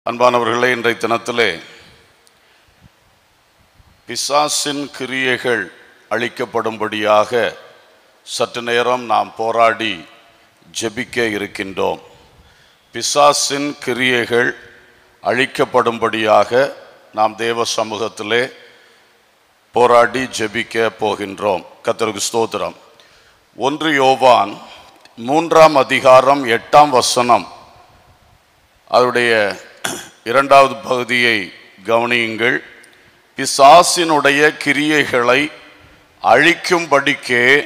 அன்பானவர்களே இன்றைய தினத்திலே பிசாசின் கிரியைகள் அழிக்கப்படும்படியாக சற்று நேரம் நாம் போராடி ஜெபிக்க இருக்கின்றோம் பிசாசின் கிரியைகள் அழிக்கப்படும்படியாக நாம் தேவ சமூகத்திலே போராடி ஜெபிக்க போகின்றோம் கத்தருக்கு ஸ்தோத்திரம் ஒன்று யோவான் மூன்றாம் அதிகாரம் எட்டாம் வசனம் அதனுடைய இரண்டாவது பகுதியை கவனியுங்கள் பிசாசினுடைய கிரியைகளை அழிக்கும்படிக்கே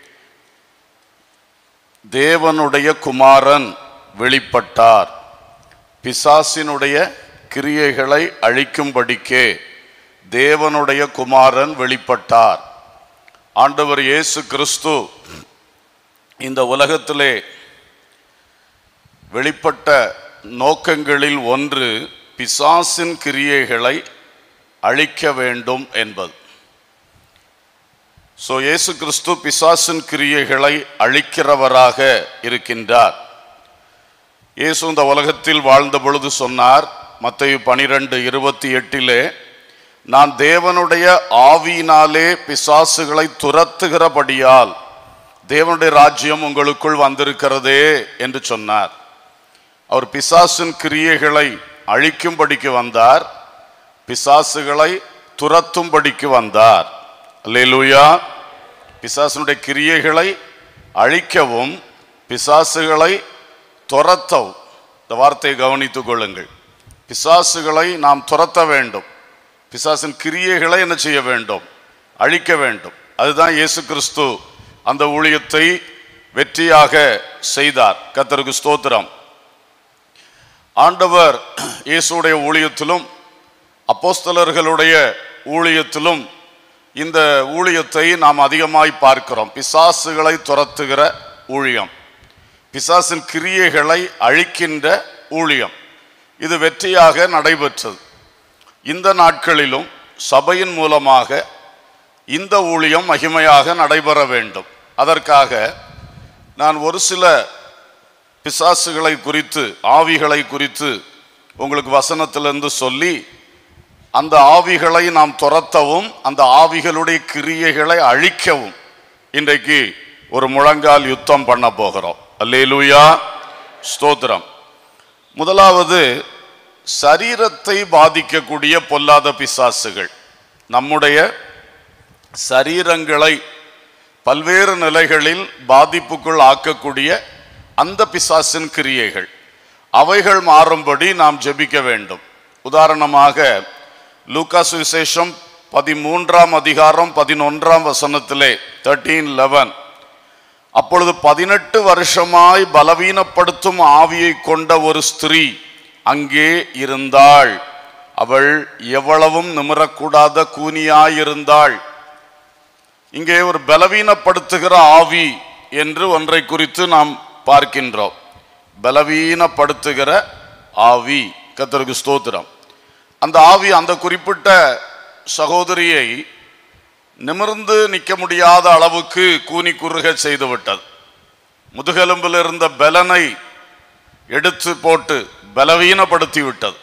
தேவனுடைய குமாரன் வெளிப்பட்டார் பிசாசினுடைய கிரியைகளை அழிக்கும்படிக்கே தேவனுடைய குமாரன் வெளிப்பட்டார் ஆண்டவர் இயேசு கிறிஸ்து இந்த உலகத்திலே வெளிப்பட்ட நோக்கங்களில் ஒன்று பிசாசின் கிரியைகளை அழிக்க வேண்டும் என்பது ஸோ இயேசு கிறிஸ்து பிசாசின் கிரியைகளை அழிக்கிறவராக இருக்கின்றார் இயேசு இந்த உலகத்தில் வாழ்ந்த பொழுது சொன்னார் மத்தேயு பனிரெண்டு இருபத்தி எட்டிலே நான் தேவனுடைய ஆவியினாலே பிசாசுகளை துரத்துகிறபடியால் தேவனுடைய ராஜ்யம் உங்களுக்குள் வந்திருக்கிறதே என்று சொன்னார் அவர் பிசாசின் கிரியைகளை அழிக்கும்படிக்கு வந்தார் பிசாசுகளை துரத்தும்படிக்கு வந்தார் அல்லேலூயா பிசாசினுடைய கிரியைகளை அழிக்கவும் பிசாசுகளை துரத்தவும் இந்த வார்த்தையை கவனித்துக் கொள்ளுங்கள் பிசாசுகளை நாம் துரத்த வேண்டும் பிசாசின் கிரியைகளை என்ன செய்ய வேண்டும் அழிக்க வேண்டும் அதுதான் இயேசு கிறிஸ்து அந்த ஊழியத்தை வெற்றியாக செய்தார் கத்தருக்கு ஸ்தோத்திரம் ஆண்டவர் இயேசுடைய ஊழியத்திலும் அப்போஸ்தலர்களுடைய ஊழியத்திலும் இந்த ஊழியத்தை நாம் அதிகமாய் பார்க்கிறோம் பிசாசுகளை துரத்துகிற ஊழியம் பிசாசின் கிரியைகளை அழிக்கின்ற ஊழியம் இது வெற்றியாக நடைபெற்றது இந்த நாட்களிலும் சபையின் மூலமாக இந்த ஊழியம் மகிமையாக நடைபெற வேண்டும் அதற்காக நான் ஒரு சில பிசாசுகளை குறித்து ஆவிகளை குறித்து உங்களுக்கு வசனத்திலிருந்து சொல்லி அந்த ஆவிகளை நாம் துரத்தவும் அந்த ஆவிகளுடைய கிரியைகளை அழிக்கவும் இன்றைக்கு ஒரு முழங்கால் யுத்தம் பண்ண போகிறோம் அல்லேலூயா ஸ்தோத்திரம் முதலாவது சரீரத்தை பாதிக்கக்கூடிய பொல்லாத பிசாசுகள் நம்முடைய சரீரங்களை பல்வேறு நிலைகளில் பாதிப்புக்குள் ஆக்கக்கூடிய அந்த பிசாசின் கிரியைகள் அவைகள் மாறும்படி நாம் ஜெபிக்க வேண்டும் உதாரணமாக லூகாஸ் விசேஷம் பதிமூன்றாம் அதிகாரம் பதினொன்றாம் வசனத்திலே தேர்ட்டீன் லெவன் அப்பொழுது பதினெட்டு வருஷமாய் பலவீனப்படுத்தும் ஆவியை கொண்ட ஒரு ஸ்திரீ அங்கே இருந்தாள் அவள் எவ்வளவும் நிமிரக்கூடாத கூனியாயிருந்தாள் இங்கே ஒரு பலவீனப்படுத்துகிற ஆவி என்று ஒன்றை குறித்து நாம் பார்க்கின்றோம் பலவீனப்படுத்துகிற ஆவி கத்தருக்கு ஸ்தோத்திரம் அந்த ஆவி அந்த குறிப்பிட்ட சகோதரியை நிமிர்ந்து நிற்க முடியாத அளவுக்கு கூனி குறுக செய்து விட்டது முதுகெலும்பில் இருந்த பலனை எடுத்து போட்டு பலவீனப்படுத்தி விட்டது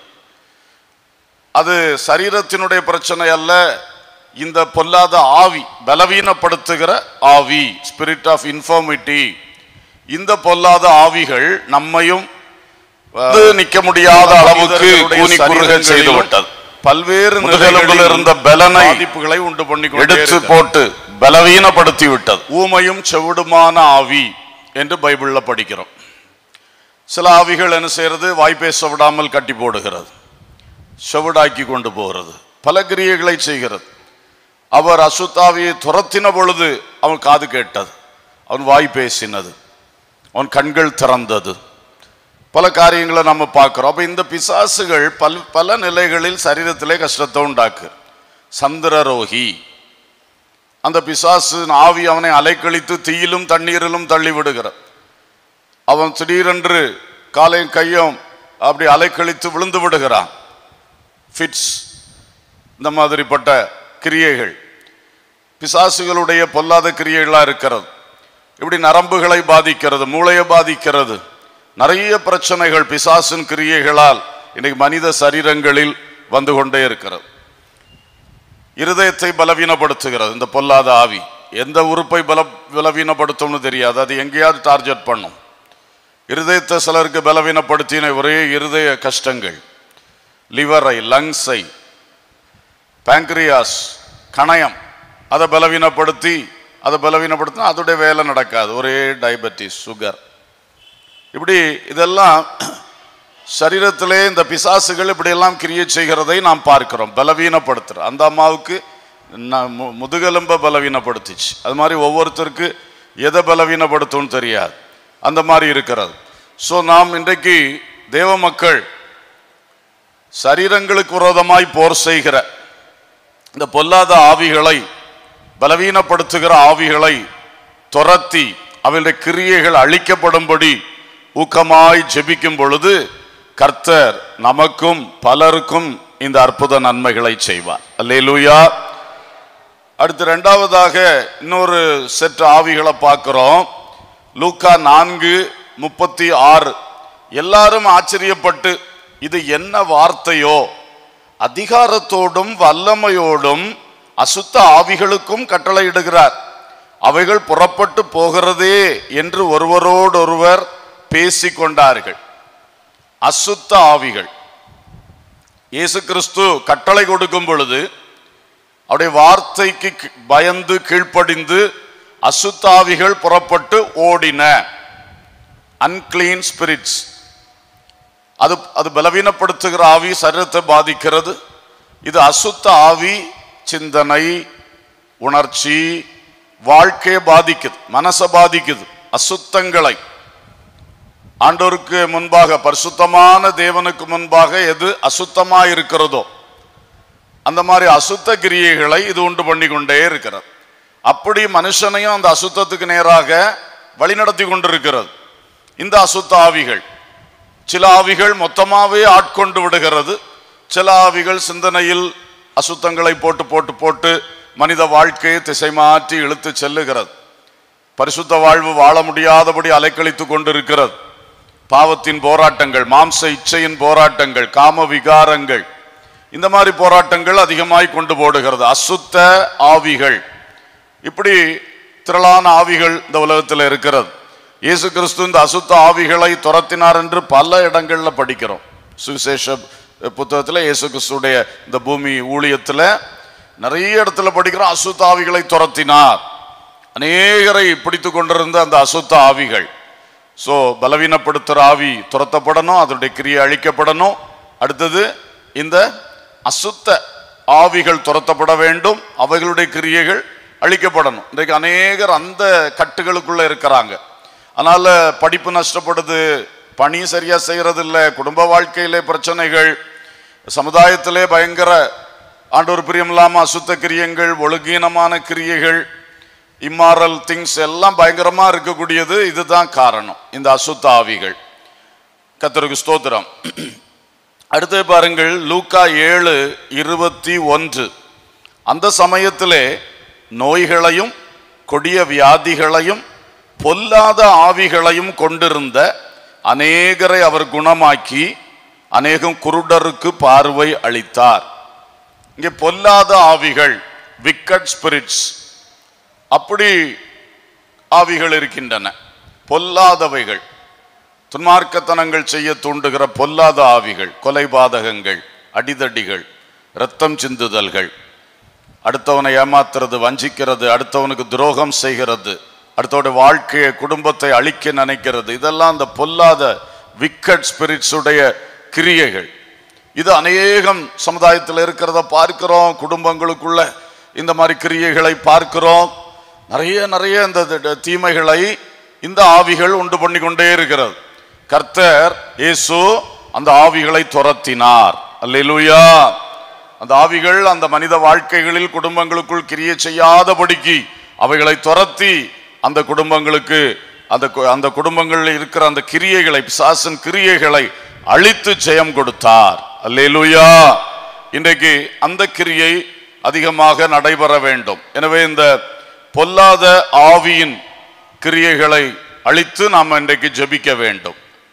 அது சரீரத்தினுடைய பிரச்சனை அல்ல இந்த பொல்லாத ஆவி பலவீனப்படுத்துகிற ஆவி ஸ்பிரிட் ஆஃப் இன்ஃபார்மிட்டி இந்த பொல்லாத ஆவிகள் நம்மையும் வந்து நிற்க முடியாத அளவுக்கு கூனி குறுக செய்து விட்டது பல்வேறு முதுகெலும்பில் இருந்த பலனை பாதிப்புகளை உண்டு பண்ணி எடுத்து போட்டு பலவீனப்படுத்தி விட்டது ஊமையும் செவிடுமான ஆவி என்று பைபிள்ல படிக்கிறோம் சில ஆவிகள் என்ன செய்யறது வாய் பேச விடாமல் கட்டி போடுகிறது செவிடாக்கி கொண்டு போகிறது பல கிரியைகளை செய்கிறது அவர் அசுத்தாவியை துரத்தின பொழுது அவன் காது கேட்டது அவன் வாய் பேசினது அவன் கண்கள் திறந்தது பல காரியங்களை நம்ம பார்க்கிறோம் அப்ப இந்த பிசாசுகள் பல் பல நிலைகளில் சரீரத்திலே கஷ்டத்தை உண்டாக்கு சந்திரரோகி அந்த பிசாசு ஆவி அவனை அலைக்கழித்து தீயிலும் தண்ணீரிலும் தள்ளி விடுகிறார் அவன் திடீரென்று காலையும் கையும் அப்படி அலைக்கழித்து விழுந்து விடுகிறான் ஃபிட்ஸ் இந்த மாதிரிப்பட்ட கிரியைகள் பிசாசுகளுடைய பொல்லாத கிரியைகளாக இருக்கிறது இப்படி நரம்புகளை பாதிக்கிறது மூளையை பாதிக்கிறது நிறைய பிரச்சனைகள் பிசாசின் கிரியைகளால் இன்னைக்கு மனித சரீரங்களில் வந்து கொண்டே இருக்கிறது இருதயத்தை பலவீனப்படுத்துகிறது இந்த பொல்லாத ஆவி எந்த உறுப்பை பல பலவீனப்படுத்தும்னு தெரியாது அது எங்கேயாவது டார்கெட் பண்ணும் இருதயத்தை சிலருக்கு பலவீனப்படுத்தின ஒரே இருதய கஷ்டங்கள் லிவரை லங்ஸை பேங்க்ரியாஸ் கணையம் அதை பலவீனப்படுத்தி அதை பலவீனப்படுத்தினா அதோடைய வேலை நடக்காது ஒரே டயபெட்டிஸ் சுகர் இப்படி இதெல்லாம் சரீரத்திலே இந்த பிசாசுகள் இப்படியெல்லாம் கிரியை செய்கிறதை நாம் பார்க்கிறோம் பலவீனப்படுத்துற அந்த அம்மாவுக்கு ந- மு- முதுகெலும்ப பலவீனப்படுத்திச்சு அது மாதிரி ஒவ்வொருத்தருக்கு எதை பலவீனப்படுத்தும்னு தெரியாது அந்த மாதிரி இருக்கிறது ஸோ நாம் இன்றைக்கு தேவ மக்கள் சரீரங்களுக்கு விரோதமாய் போர் செய்கிற இந்த பொல்லாத ஆவிகளை பலவீனப்படுத்துகிற ஆவிகளை துரத்தி அவருடைய கிரியைகள் அழிக்கப்படும்படி ஊக்கமாய் ஜெபிக்கும் பொழுது கர்த்தர் நமக்கும் பலருக்கும் இந்த அற்புத நன்மைகளை செய்வார் அல்லேலூயா அடுத்து ரெண்டாவதாக இன்னொரு செட் ஆவிகளை பார்க்கிறோம் லூக்கா நான்கு முப்பத்தி ஆறு எல்லாரும் ஆச்சரியப்பட்டு இது என்ன வார்த்தையோ அதிகாரத்தோடும் வல்லமையோடும் அசுத்த ஆவிகளுக்கும் கட்டளையிடுகிறார் அவைகள் புறப்பட்டு போகிறதே என்று ஒருவரோடொருவர் பேசிக்கொண்டார்கள் அசுத்த ஆவிகள் இயேசு கிறிஸ்து கட்டளை கொடுக்கும் பொழுது அவருடைய வார்த்தைக்கு கி- பயந்து கீழ்ப்படிந்து அசுத்தாவிகள் புறப்பட்டு ஓடின அன்கிளீன் ஸ்பிரிட்ஸ் அது அது பலவீனப்படுத்துகிற ஆவி சரீரத்தை பாதிக்கிறது இது அசுத்த ஆவி சிந்தனை உணர்ச்சி வாழ்க்கையை பாதிக்குது மனசை பாதிக்குது அசுத்தங்களை ஆண்டோருக்கு முன்பாக பரிசுத்தமான தேவனுக்கு முன்பாக எது அசுத்தமா இருக்கிறதோ அந்த மாதிரி அசுத்த கிரியைகளை இது உண்டு பண்ணி கொண்டே இருக்கிறது அப்படி மனுஷனையும் அந்த அசுத்தத்துக்கு நேராக வழிநடத்தி கொண்டிருக்கிறது இந்த அசுத்த ஆவிகள் சில ஆவிகள் மொத்தமாகவே ஆட்கொண்டு விடுகிறது சில ஆவிகள் சிந்தனையில் அசுத்தங்களை போட்டு போட்டு போட்டு மனித வாழ்க்கையை திசை மாற்றி இழுத்து செல்லுகிறது பரிசுத்த வாழ்வு வாழ முடியாதபடி அலைக்கழித்து கொண்டிருக்கிறது பாவத்தின் போராட்டங்கள் மாம்ச இச்சையின் போராட்டங்கள் காம விகாரங்கள் இந்த மாதிரி போராட்டங்கள் அதிகமாய் கொண்டு போடுகிறது அசுத்த ஆவிகள் இப்படி திரளான ஆவிகள் இந்த உலகத்தில் இருக்கிறது இயேசு கிறிஸ்து இந்த அசுத்த ஆவிகளை துரத்தினார் என்று பல இடங்கள்ல படிக்கிறோம் சுவிசேஷ புத்தகத்தில் இயேசு கிறிஸ்துடைய இந்த பூமி ஊழியத்தில் நிறைய இடத்துல படிக்கிறோம் அசுத்த ஆவிகளை துரத்தினார் அநேகரை பிடித்து கொண்டிருந்த அந்த அசுத்த ஆவிகள் ஸோ பலவீனப்படுத்துகிற ஆவி துரத்தப்படணும் அதனுடைய கிரியை அழிக்கப்படணும் அடுத்தது இந்த அசுத்த ஆவிகள் துரத்தப்பட வேண்டும் அவைகளுடைய கிரியைகள் அழிக்கப்படணும் இன்றைக்கு அநேகர் அந்த கட்டுகளுக்குள்ள இருக்கிறாங்க அதனால படிப்பு நஷ்டப்படுது பணி சரியா செய்யறது இல்ல குடும்ப வாழ்க்கையிலே பிரச்சனைகள் சமுதாயத்திலே பயங்கர ஆண்டவர் பிரியமில்லாம அசுத்த கிரியங்கள் ஒழுங்கீனமான கிரியைகள் இம்மாரல் திங்ஸ் எல்லாம் பயங்கரமா இருக்கக்கூடியது இதுதான் காரணம் இந்த அசுத்த ஆவிகள் கத்தருக்கு ஸ்தோத்திரம் அடுத்து பாருங்கள் லூக்கா ஏழு இருபத்தி ஒன்று அந்த சமயத்திலே நோய்களையும் கொடிய வியாதிகளையும் பொல்லாத ஆவிகளையும் கொண்டிருந்த அநேகரை அவர் குணமாக்கி அநேகம் குருடருக்கு பார்வை அளித்தார் இங்கே பொல்லாத ஆவிகள் விக்கட் ஸ்பிரிட்ஸ் அப்படி ஆவிகள் இருக்கின்றன பொல்லாதவைகள் துன்மார்க்கத்தனங்கள் செய்ய தூண்டுகிற பொல்லாத ஆவிகள் கொலைபாதகங்கள் அடிதடிகள் இரத்தம் சிந்துதல்கள் அடுத்தவனை ஏமாத்துறது வஞ்சிக்கிறது அடுத்தவனுக்கு துரோகம் செய்கிறது அடுத்தவனுடைய வாழ்க்கையை குடும்பத்தை அழிக்க நினைக்கிறது இதெல்லாம் அந்த பொல்லாத விக்கட் ஸ்பிரிட்ஸுடைய கிரியைகள் இது அநேகம் சமுதாயத்தில் இருக்கிறத பார்க்கிறோம் குடும்பங்களுக்குள்ள இந்த மாதிரி கிரியைகளை பார்க்கிறோம் நிறைய நிறைய இந்த த- தீமைகளை இந்த ஆவிகள் உண்டு பண்ணி கொண்டே இருக்கிறது கர்த்தர் இயேசு அந்த ஆவிகளை துரத்தினார் அல்லேலூயா அந்த ஆவிகள் அந்த மனித வாழ்க்கைகளில் குடும்பங்களுக்குள் கிரியை செய்யாதபடிக்கு அவைகளை துரத்தி அந்த குடும்பங்களுக்கு அந்த கு- அந்த குடும்பங்களில் இருக்கிற அந்த கிரியைகளை பிசாசின் கிரியைகளை அழித்து ஜெயம் கொடுத்தார் அல்லேலூயா இன்றைக்கு அந்த கிரியை அதிகமாக நடைபெற வேண்டும் எனவே இந்த பொல்லாத ஆவியின் கிரியைகளை அழித்து நாம் இன்றைக்கு ஜெபிக்க வேண்டும்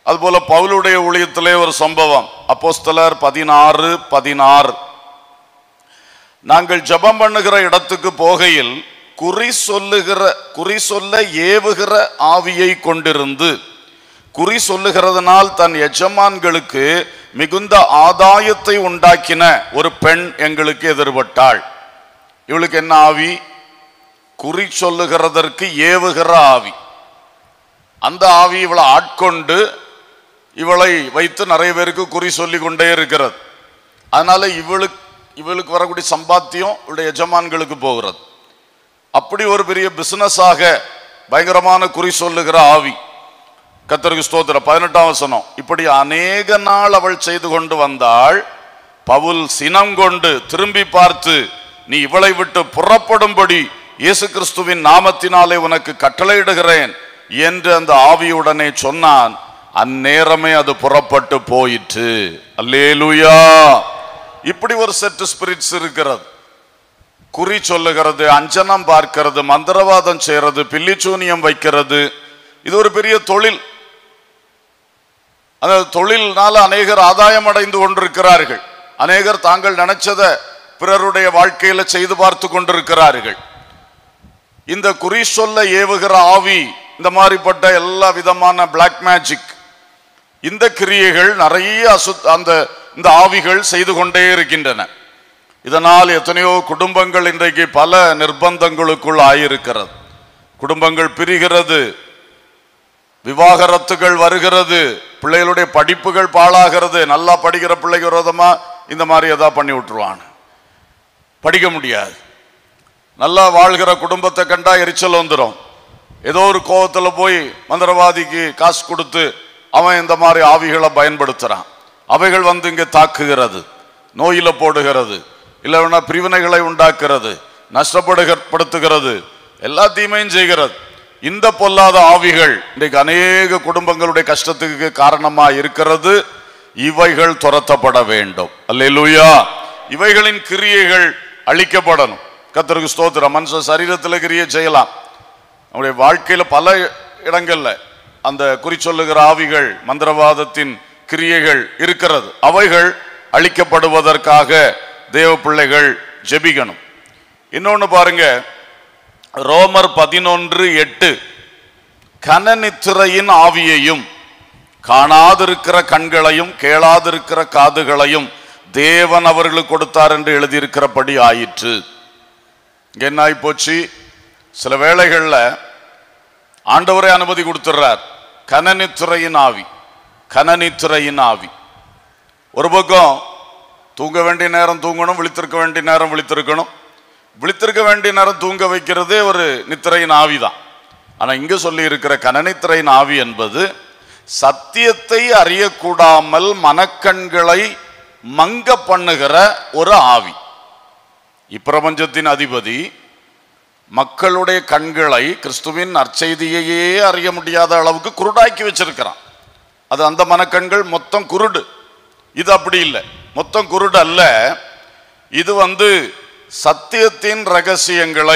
அதுபோல பவுலுடைய ஊழியத்திலே ஒரு சம்பவம் அப்போஸ்தலர் பதினாறு பதினாறு நாங்கள் ஜெபம் பண்ணுகிற இடத்துக்கு போகையில் குறி சொல்லுகிற குறி சொல்ல ஏவுகிற ஆவியை கொண்டிருந்து குறி சொல்லுகிறதுனால் தன் எஜமான்களுக்கு மிகுந்த ஆதாயத்தை உண்டாக்கின ஒரு பெண் எங்களுக்கு எதிர்பட்டாள் இவளுக்கு என்ன ஆவி குறி சொல்லுகிறதற்கு ஏவுகிற ஆவி அந்த ஆவி இவளை ஆட்கொண்டு இவளை வைத்து நிறைய பேருக்கு குறி சொல்லி கொண்டே இருக்கிறது அதனால இவளுக்கு இவளுக்கு வரக்கூடிய சம்பாத்தியம் இவளுடைய எஜமான்களுக்கு போகிறது அப்படி ஒரு பெரிய பிசினஸாக பயங்கரமான குறி சொல்லுகிற ஆவி கத்தருக்கு ஸ்தோத்திரம் பதினெட்டாம் வசனம் இப்படி அநேக நாள் அவள் செய்து கொண்டு வந்தாள் பவுல் சினம் கொண்டு திரும்பி பார்த்து நீ இவளை விட்டு புறப்படும்படி இயேசு கிறிஸ்துவின் நாமத்தினாலே உனக்கு கட்டளையிடுகிறேன் என்று அந்த ஆவியுடனே சொன்னான் அந்நேரமே அது புறப்பட்டு போயிற்று அல்லேலூயா இப்படி ஒரு செட்டு ஸ்பிரிட்ஸ் இருக்கிறது குறி சொல்லுகிறது அஞ்சனம் பார்க்கிறது மந்திரவாதம் செய்யறது பில்லிச்சூனியம் வைக்கிறது இது ஒரு பெரிய தொழில் அந்த தொழில்னால அநேகர் ஆதாயம் அடைந்து கொண்டிருக்கிறார்கள் அநேகர் தாங்கள் நினைச்சத பிறருடைய வாழ்க்கையில செய்து பார்த்து கொண்டிருக்கிறார்கள் இந்த குறி சொல்ல ஏவுகிற ஆவி இந்த மாதிரிப்பட்ட எல்லா விதமான பிளாக் மேஜிக் இந்த கிரியைகள் நிறைய அசு அந்த இந்த ஆவிகள் செய்து கொண்டே இருக்கின்றன இதனால் எத்தனையோ குடும்பங்கள் இன்றைக்கு பல நிர்பந்தங்களுக்குள் ஆயிருக்கிறது குடும்பங்கள் பிரிகிறது விவாகரத்துகள் வருகிறது பிள்ளைகளுடைய படிப்புகள் பாழாகிறது நல்லா படிக்கிற பிள்ளைக்கு விரோதமா இந்த மாதிரி ஏதாவது பண்ணி விட்டுருவான் படிக்க முடியாது நல்லா வாழ்கிற குடும்பத்தை கண்டா எரிச்சல் வந்துடும் ஏதோ ஒரு கோவத்துல போய் மந்திரவாதிக்கு காசு கொடுத்து அவன் இந்த மாதிரி ஆவிகளை பயன்படுத்துறான் அவைகள் வந்து இங்கே தாக்குகிறது நோயில போடுகிறது இல்லைன்னா பிரிவினைகளை உண்டாக்குறது நஷ்டப்படுத்தப்படுத்துகிறது எல்லா தீமையும் செய்கிறது இந்த பொல்லாத ஆவிகள் இன்றைக்கு அநேக குடும்பங்களுடைய கஷ்டத்துக்கு காரணமா இருக்கிறது இவைகள் துரத்தப்பட வேண்டும் அல்லேலூயா இவைகளின் கிரியைகள் அழிக்கப்படணும் கத்தருக்கு ஸ்தோத்திரம் மனுஷன் சரீரத்தில் கிரியை செய்யலாம் நம்முடைய வாழ்க்கையில பல இடங்கள்ல அந்த குறிச்சொல்லுகிற ஆவிகள் மந்திரவாதத்தின் கிரியைகள் இருக்கிறது அவைகள் அழிக்கப்படுவதற்காக தேவ பிள்ளைகள் ஜெபிக்கணும் இன்னொன்னு பாருங்க ரோமர் பதினொன்று எட்டு கனநித்திரையின் ஆவியையும் காணாதிருக்கிற கண்களையும் கேளாதிருக்கிற காதுகளையும் தேவன் அவர்களுக்கு கொடுத்தார் என்று எழுதியிருக்கிறபடி ஆயிற்று இங்க என்ன ஆகி போச்சு சில வேளைகள்ல ஆண்டவரே அனுமதி கொடுத்துடுறார் கனநித்துறையின் ஆவி கனநித்துறையின் ஆவி ஒரு பக்கம் தூங்க வேண்டிய நேரம் தூங்கணும் விழித்திருக்க வேண்டிய நேரம் விழித்திருக்கணும் விழித்திருக்க வேண்டிய நேரம் தூங்க வைக்கிறதே ஒரு நித்திரையின் ஆவிதான் ஆனா இங்க சொல்லி இருக்கிற கனநித்திரையின் ஆவி என்பது சத்தியத்தை அறியக்கூடாமல் மனக்கண்களை மங்க பண்ணுகிற ஒரு ஆவி இப்பிரபஞ்சத்தின் அதிபதி மக்களுடைய கண்களை கிறிஸ்துவின் நற்செய்தியையே அறிய முடியாத அளவுக்கு குருடாக்கி வச்சிருக்கிறான் அது அந்த மனக்கண்கள் மொத்தம் குருடு இது அப்படி இல்லை மொத்தம் குருடு அல்ல இது வந்து சத்தியத்தின் ரகசியங்களை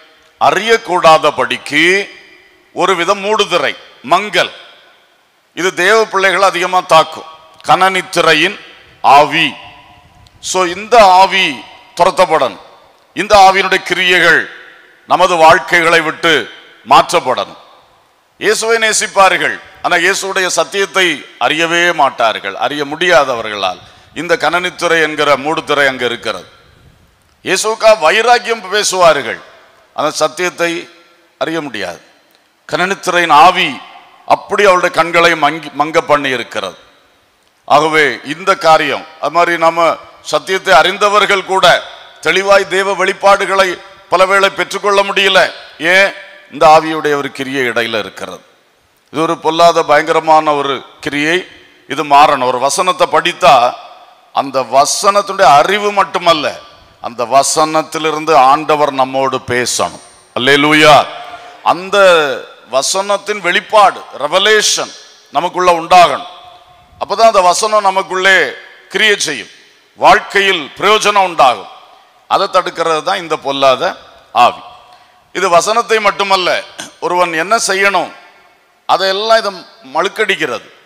அறியக்கூடாதபடிக்கு ஒரு விதம் மூடுதிரை மங்கல் இது தேவ பிள்ளைகள் அதிகமா தாக்கும் கனனித்திரையின் ஆவி சோ இந்த ஆவி துரத்தப்படணும் இந்த ஆவியினுடைய கிரியைகள் நமது வாழ்க்கைகளை விட்டு மாற்றப்படணும் இயேசுவை நேசிப்பார்கள் ஆனா இயேசுடைய சத்தியத்தை அறியவே மாட்டார்கள் அறிய முடியாதவர்களால் இந்த கனனித்துறை என்கிற மூடுத்துறை அங்க இருக்கிறது இயேசுக்கா வைராக்கியம் பேசுவார்கள் அந்த சத்தியத்தை அறிய முடியாது கனனித்துறையின் ஆவி அப்படி அவளுடைய கண்களை மங்கி மங்க பண்ணி இருக்கிறது ஆகவே இந்த காரியம் அது மாதிரி நம்ம சத்தியத்தை அறிந்தவர்கள் கூட தெளிவாய் தேவ வெளிப்பாடுகளை பலவேளை பெற்றுக்கொள்ள முடியல ஏன் இந்த ஆவியுடைய ஒரு கிரியை இடையில இருக்கிறது இது ஒரு பொல்லாத பயங்கரமான ஒரு கிரியை இது மாறணும் ஒரு வசனத்தை படித்தா அந்த வசனத்துடைய அறிவு மட்டுமல்ல அந்த வசனத்திலிருந்து ஆண்டவர் நம்மோடு பேசணும் அல்லேலூயா அந்த வசனத்தின் வெளிப்பாடு ரெவலேஷன் நமக்குள்ள உண்டாகணும் அப்பதான் அந்த வசனம் நமக்குள்ளே கிரியை செய்யும் வாழ்க்கையில் பிரயோஜனம் உண்டாகும் அதை தடுக்கிறது தான் இந்த பொல்லாத ஆவி இது வசனத்தை மட்டுமல்ல ஒருவன் என்ன செய்யணும் அதையெல்லாம் இதை மழுக்கடிக்கிறது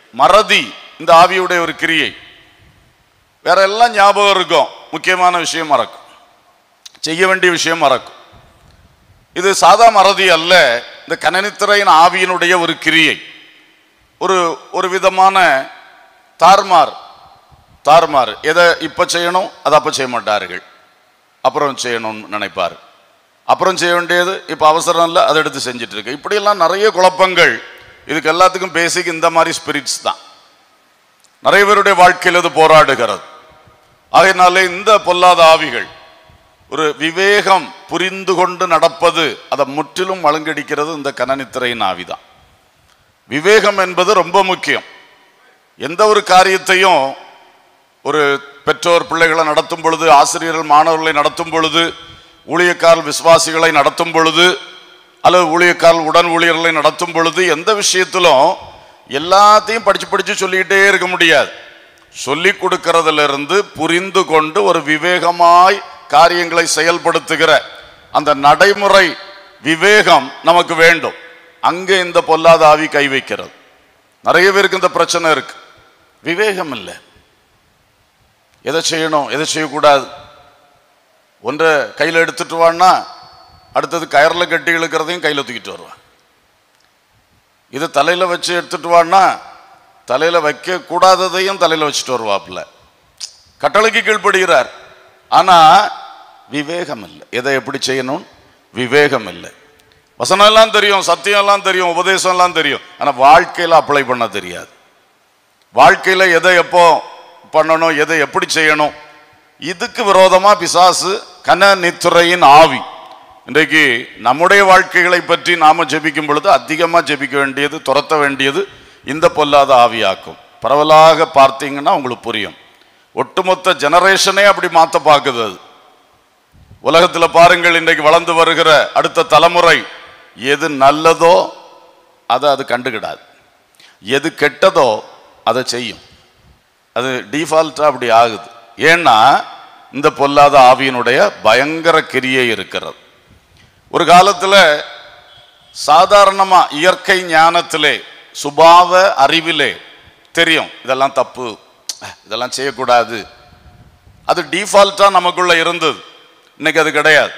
மறதி இந்த ஆவியுடைய ஒரு கிரியை வேற எல்லாம் ஞாபகம் இருக்கும் முக்கியமான விஷயம் மறக்கும் செய்ய வேண்டிய விஷயம் மறக்கும் இது சாதா மறதி அல்ல இந்த கனனித்திரையின் ஆவியினுடைய ஒரு கிரியை ஒரு ஒரு விதமான தார்மார் தார்மார் எதை இப்ப செய்யணும் அதை அப்ப செய்ய மாட்டார்கள் அப்புறம் செய்யணும்னு நினைப்பார் அப்புறம் செய்ய வேண்டியது இப்ப அவசரம் இல்லை அதை எடுத்து செஞ்சுட்டு இருக்கு இப்படியெல்லாம் நிறைய குழப்பங்கள் இதுக்கு எல்லாத்துக்கும் பேசிக் இந்த மாதிரி ஸ்பிரிட்ஸ் தான் நிறைய பேருடைய வாழ்க்கையில் இது போராடுகிறது ஆகையினாலே இந்த பொல்லாத ஆவிகள் ஒரு விவேகம் புரிந்து கொண்டு நடப்பது அதை முற்றிலும் மழுங்கடிக்கிறது இந்த கனனித்திரையின் ஆவிதான் விவேகம் என்பது ரொம்ப முக்கியம் எந்த ஒரு காரியத்தையும் ஒரு பெற்றோர் பிள்ளைகளை நடத்தும் பொழுது ஆசிரியர்கள் மாணவர்களை நடத்தும் பொழுது ஊழியக்காரர் விசுவாசிகளை நடத்தும் பொழுது அல்லது ஊழியக்காரர் உடன் ஊழியர்களை நடத்தும் பொழுது எந்த விஷயத்திலும் எல்லாத்தையும் படிச்சு படிச்சு சொல்லிக்கிட்டே இருக்க முடியாது சொல்லி கொடுக்கறதுல இருந்து புரிந்து கொண்டு ஒரு விவேகமாய் காரியங்களை செயல்படுத்துகிற அந்த நடைமுறை விவேகம் நமக்கு வேண்டும் அங்கே இந்த பொல்லாத ஆவி கை வைக்கிறது நிறைய பேருக்கு இந்த பிரச்சனை இருக்கு விவேகம் இல்லை எதை செய்யணும் எதை செய்யக்கூடாது ஒன்றை கையில் எடுத்துட்டு வான்னா அடுத்தது கயரில் கட்டி இழுக்கிறதையும் கையில் தூக்கிட்டு வருவான் இது தலையில் வச்சு எடுத்துட்டு வான்னா தலையில் வைக்க கூடாததையும் தலையில் வச்சுட்டு வருவாப்புல கட்டளைக்கு கீழ்ப்படுகிறார் ஆனா விவேகம் இல்லை எதை எப்படி செய்யணும் விவேகம் இல்லை வசனம் எல்லாம் தெரியும் சத்தியம் எல்லாம் தெரியும் உபதேசம் எல்லாம் தெரியும் ஆனா வாழ்க்கையில அப்ளை பண்ண தெரியாது வாழ்க்கையில எதை எப்போ பண்ணணும் எதை எப்படி செய்யணும் இதுக்கு விரோதமா பிசாசு கன நித்துறையின் ஆவி இன்றைக்கு நம்முடைய வாழ்க்கைகளை பற்றி நாம ஜெபிக்கும் பொழுது அதிகமா ஜெபிக்க வேண்டியது துரத்த வேண்டியது இந்த பொல்லாத ஆவியாக்கும் பரவலாக பார்த்தீங்கன்னா உங்களுக்கு புரியும் ஒட்டுமொத்த ஜெனரேஷனே அப்படி மாத்த பார்க்குது அது உலகத்துல பாருங்கள் இன்றைக்கு வளர்ந்து வருகிற அடுத்த தலைமுறை எது நல்லதோ அதை அது கண்டுக்கிடாது எது கெட்டதோ அதை செய்யும் அது டிஃபால்ட்டா அப்படி ஆகுது ஏன்னா இந்த பொல்லாத ஆவியினுடைய பயங்கர கிரியை இருக்கிறது ஒரு காலத்துல சாதாரணமா இயற்கை ஞானத்திலே சுபாவ அறிவிலே தெரியும் இதெல்லாம் தப்பு அஹ், இதெல்லாம் செய்யக்கூடாது அது டிஃபால்ட்டா நமக்குள்ள இருந்தது இன்னைக்கு அது கிடையாது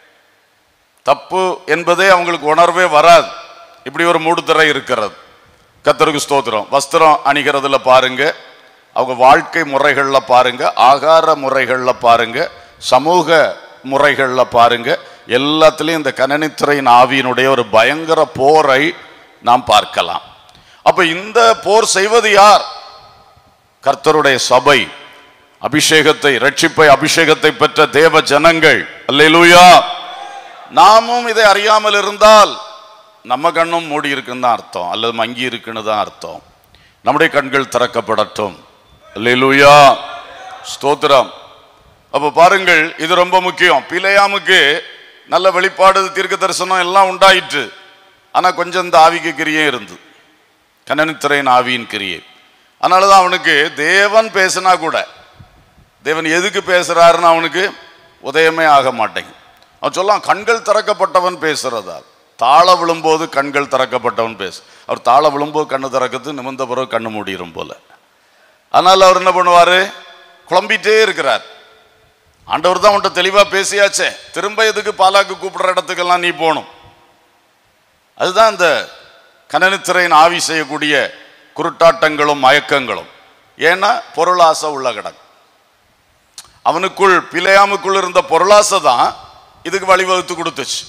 தப்பு என்பதே அவங்களுக்கு உணர்வே வராது இப்படி ஒரு மூடுதிரை இருக்கிறது கத்தருக்கு ஸ்தோத்திரம் வஸ்திரம் அணிகிறதுல பாருங்க அவங்க வாழ்க்கை முறைகள்ல பாருங்க ஆகார முறைகள்ல பாருங்க சமூக முறைகள்ல பாருங்க எல்லாத்துலயும் இந்த கனனித்துறையின் ஆவியினுடைய ஒரு பயங்கர போரை நாம் பார்க்கலாம் அப்ப இந்த போர் செய்வது யார் கர்த்தருடைய சபை அபிஷேகத்தை ரட்சிப்பை அபிஷேகத்தை பெற்ற தேவ ஜனங்கள் அல்லேலூயா நாமும் இதை அறியாமல் இருந்தால் நம்ம கண்ணும் மூடி இருக்குன்னு தான் அர்த்தம் அல்லது மங்கி இருக்குன்னு தான் அர்த்தம் நம்முடைய கண்கள் திறக்கப்படட்டும் அல்லேலூயா ஸ்தோத்திரம் அப்ப பாருங்கள் இது ரொம்ப முக்கியம் பிழையாமுக்கு நல்ல வெளிப்பாடு தீர்க்க தரிசனம் எல்லாம் உண்டாயிற்று ஆனா கொஞ்சம் இந்த ஆவிக்கு கிரியே இருந்து கனனித்துறையின் ஆவியின் கிரியை அதனால தான் அவனுக்கு தேவன் பேசினா கூட தேவன் எதுக்கு பேசுறாருன்னு அவனுக்கு உதயமே ஆக மாட்டேங்குது அவன் சொல்லலாம் கண்கள் திறக்கப்பட்டவன் பேசுறதா தாழ விழும்போது கண்கள் திறக்கப்பட்டவன் பேசு அவர் தாழ விழும்போது கண்ணு திறக்கிறது நிமிர்ந்த பிறகு கண்ணு மூடிரும் போல அதனால அவர் என்ன பண்ணுவாரு குழம்பிட்டே இருக்கிறார் ஆண்டவர் தான் உன்ட்ட தெளிவா பேசியாச்சே திரும்ப எதுக்கு பாலாக்கு கூப்பிடுற இடத்துக்கெல்லாம் நீ போகணும் அதுதான் இந்த கனனித்திரையின் ஆவி செய்யக்கூடிய குருட்டாட்டங்களும் மயக்கங்களும் ஏன்னா பொருளாசை உள்ள கிடக்கு அவனுக்குள் பிழையாமுக்குள் இருந்த பொருளாசை தான் இதுக்கு வழிவகுத்து கொடுத்துச்சு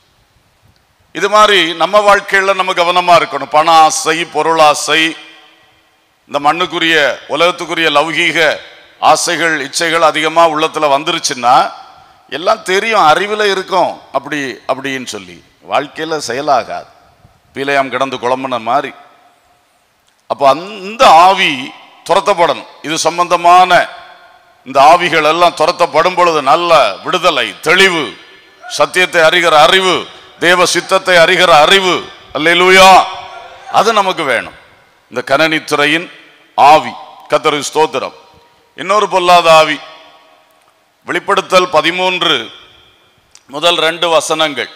இது மாதிரி நம்ம வாழ்க்கையில நம்ம கவனமா இருக்கணும் பண ஆசை பொருளாசை இந்த மண்ணுக்குரிய உலகத்துக்குரிய லௌகீக ஆசைகள் இச்சைகள் அதிகமா உள்ளத்துல வந்துருச்சுன்னா எல்லாம் தெரியும் அறிவில் இருக்கும் அப்படி அப்படின்னு சொல்லி வாழ்க்கையில செயலாகாது பீலையாம் கிடந்து குழம்புன மாதிரி அப்போ அந்த ஆவி துரத்தப்படணும் இது சம்பந்தமான இந்த ஆவிகள் எல்லாம் துரத்தப்படும் பொழுது நல்ல விடுதலை தெளிவு சத்தியத்தை அறிகிற அறிவு தேவ சித்தத்தை அறிகிற அறிவு அல்லேலூயா அது நமக்கு வேணும் இந்த கனனித்துறையின் ஆவி கத்தரு ஸ்தோத்திரம் இன்னொரு பொல்லாத ஆவி வெளிப்படுத்தல் பதிமூன்று முதல் ரெண்டு வசனங்கள்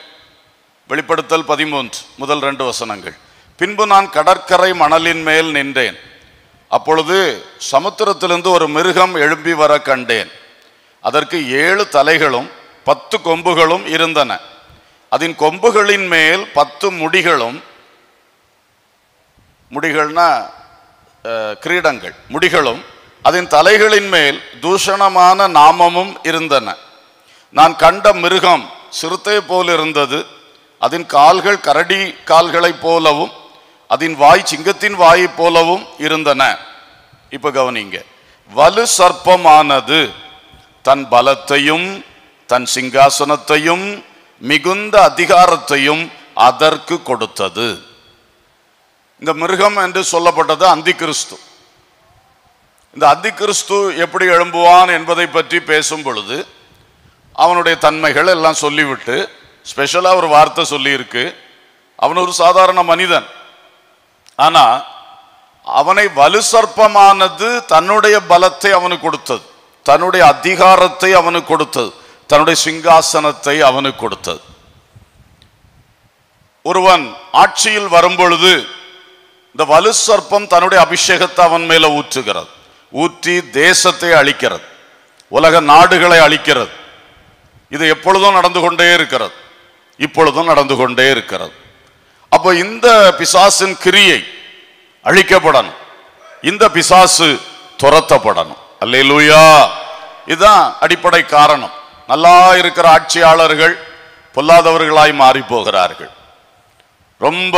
வெளிப்படுத்தல் பதிமூன்று முதல் ரெண்டு வசனங்கள் பின்பு நான் கடற்கரை மணலின் மேல் நின்றேன் அப்பொழுது சமுத்திரத்திலிருந்து ஒரு மிருகம் எழும்பி வர கண்டேன் அதற்கு ஏழு தலைகளும் பத்து கொம்புகளும் இருந்தன அதன் கொம்புகளின் மேல் பத்து முடிகளும் முடிகள்னா அஹ், கிரீடங்கள் முடிகளும் அதன் தலைகளின் மேல் தூஷணமான நாமமும் இருந்தன நான் கண்ட மிருகம் சிறுத்தை போல் இருந்தது அதன் கால்கள் கரடி கால்களைப் போலவும் அதன் வாய் சிங்கத்தின் வாயைப் போலவும் இருந்தன இப்ப கவனிங்க வலு சர்ப்பமானது தன் பலத்தையும் தன் சிங்காசனத்தையும் மிகுந்த அதிகாரத்தையும் அதற்கு கொடுத்தது இந்த மிருகம் என்று சொல்லப்பட்டது அந்தி கிறிஸ்து இந்த அந்தி கிறிஸ்து எப்படி எழும்புவான் என்பதை பற்றி பேசும் பொழுது அவனுடைய தன்மைகள் எல்லாம் சொல்லிவிட்டு ஸ்பெஷலாக ஒரு வார்த்தை சொல்லியிருக்கு அவன் ஒரு சாதாரண மனிதன் ஆனா அவனை வலு சர்ப்பமானது தன்னுடைய பலத்தை அவனுக்கு கொடுத்தது தன்னுடைய அதிகாரத்தை அவனுக்கு கொடுத்தது தன்னுடைய சிங்காசனத்தை அவனுக்கு கொடுத்தது ஒருவன் ஆட்சியில் வரும்பொழுது இந்த வலு சர்ப்பம் தன்னுடைய அபிஷேகத்தை அவன் மேல ஊற்றுகிறது ஊற்றி தேசத்தை அழிக்கிறது உலக நாடுகளை அழிக்கிறது இது எப்பொழுதும் நடந்து கொண்டே இருக்கிறது இப்பொழுதும் நடந்து கொண்டே இருக்கிறது அப்போ இந்த பிசாசின் கிரியை அழிக்கப்படணும் இந்த பிசாசு துரத்தப்படணும் அல்லேலூயா இதுதான் அடிப்படை காரணம் நல்லா இருக்கிற ஆட்சியாளர்கள் பொல்லாதவர்களாய் மாறி போகிறார்கள் ரொம்ப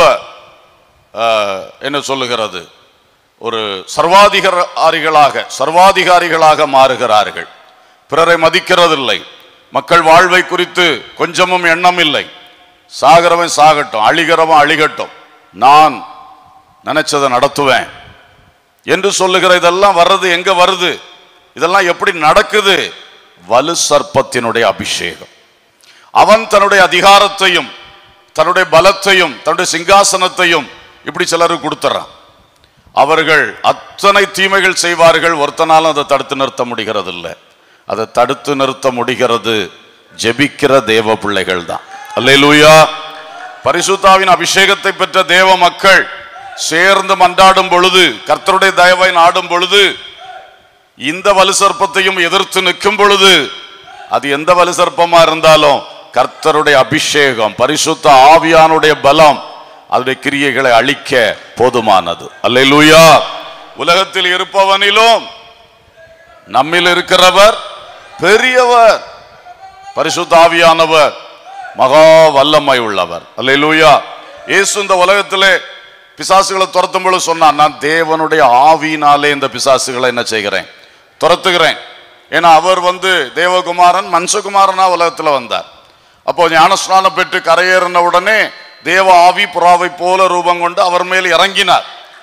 ஆஹ், என்ன சொல்லுகிறது ஒரு சர்வாதிகாரிகளாக சர்வாதிகாரிகளாக மாறுகிறார்கள் பிறரை மதிக்கிறதில்லை மக்கள் வாழ்வை குறித்து கொஞ்சமும் எண்ணம் இல்லை சாகிறவன் சாகட்டும் அழிகிறவன் அழிகட்டும் நான் நினைச்சதை நடத்துவேன் என்று சொல்லுகிற இதெல்லாம் வர்றது எங்க வருது இதெல்லாம் எப்படி நடக்குது வலு சர்ப்பத்தினுடைய அபிஷேகம் அவன் தன்னுடைய அதிகாரத்தையும் தன்னுடைய பலத்தையும் தன்னுடைய சிங்காசனத்தையும் இப்படி சிலருக்கு கொடுத்துறான் அவர்கள் அத்தனை தீமைகள் செய்வார்கள் ஒருத்தனாலும் அதை தடுத்து நிறுத்த முடிகிறது இல்லை அதை தடுத்து நிறுத்த முடிகிறது ஜெபிக்கிற தேவ பிள்ளைகள் தான் அல்லேலூயா பரிசுத்தாவின் அபிஷேகத்தை பெற்ற தேவ மக்கள் சேர்ந்து மன்றாடும் பொழுது கர்த்தருடைய தயவை நாடும் பொழுது இந்த வலு சர்ப்பத்தையும் எதிர்த்து நிற்கும் பொழுது அது எந்த வலு சர்ப்பமா இருந்தாலும் கர்த்தருடைய அபிஷேகம் பரிசுத்த ஆவியானுடைய பலம் அதனுடைய கிரியைகளை அழிக்க போதுமானது அல்லேலூயா உலகத்தில் இருப்பவனிலும் நம்மில் இருக்கிறவர் பெரியவர் பரிசுத்த ஆவியானவர் மகா வல்லமை உள்ளவர் அல்லேலூயா இயேசு இந்த உலகத்திலே பிசாசுகளை துரத்தும் பொழுது சொன்னான் நான் தேவனுடைய ஆவியினாலே இந்த பிசாசுகளை என்ன செய்கிறேன் துரத்துகிறேன் ஏன்னா அவர் வந்து தேவகுமாரன் மனுஷகுமாரனா உலகத்துல வந்தார் அப்போ ஞானஸ்நானம் பெற்று கரையேறின உடனே தேவ ஆவி புறாவை போல ரூபம் கொண்டு அவர் மேல் இறங்கினார்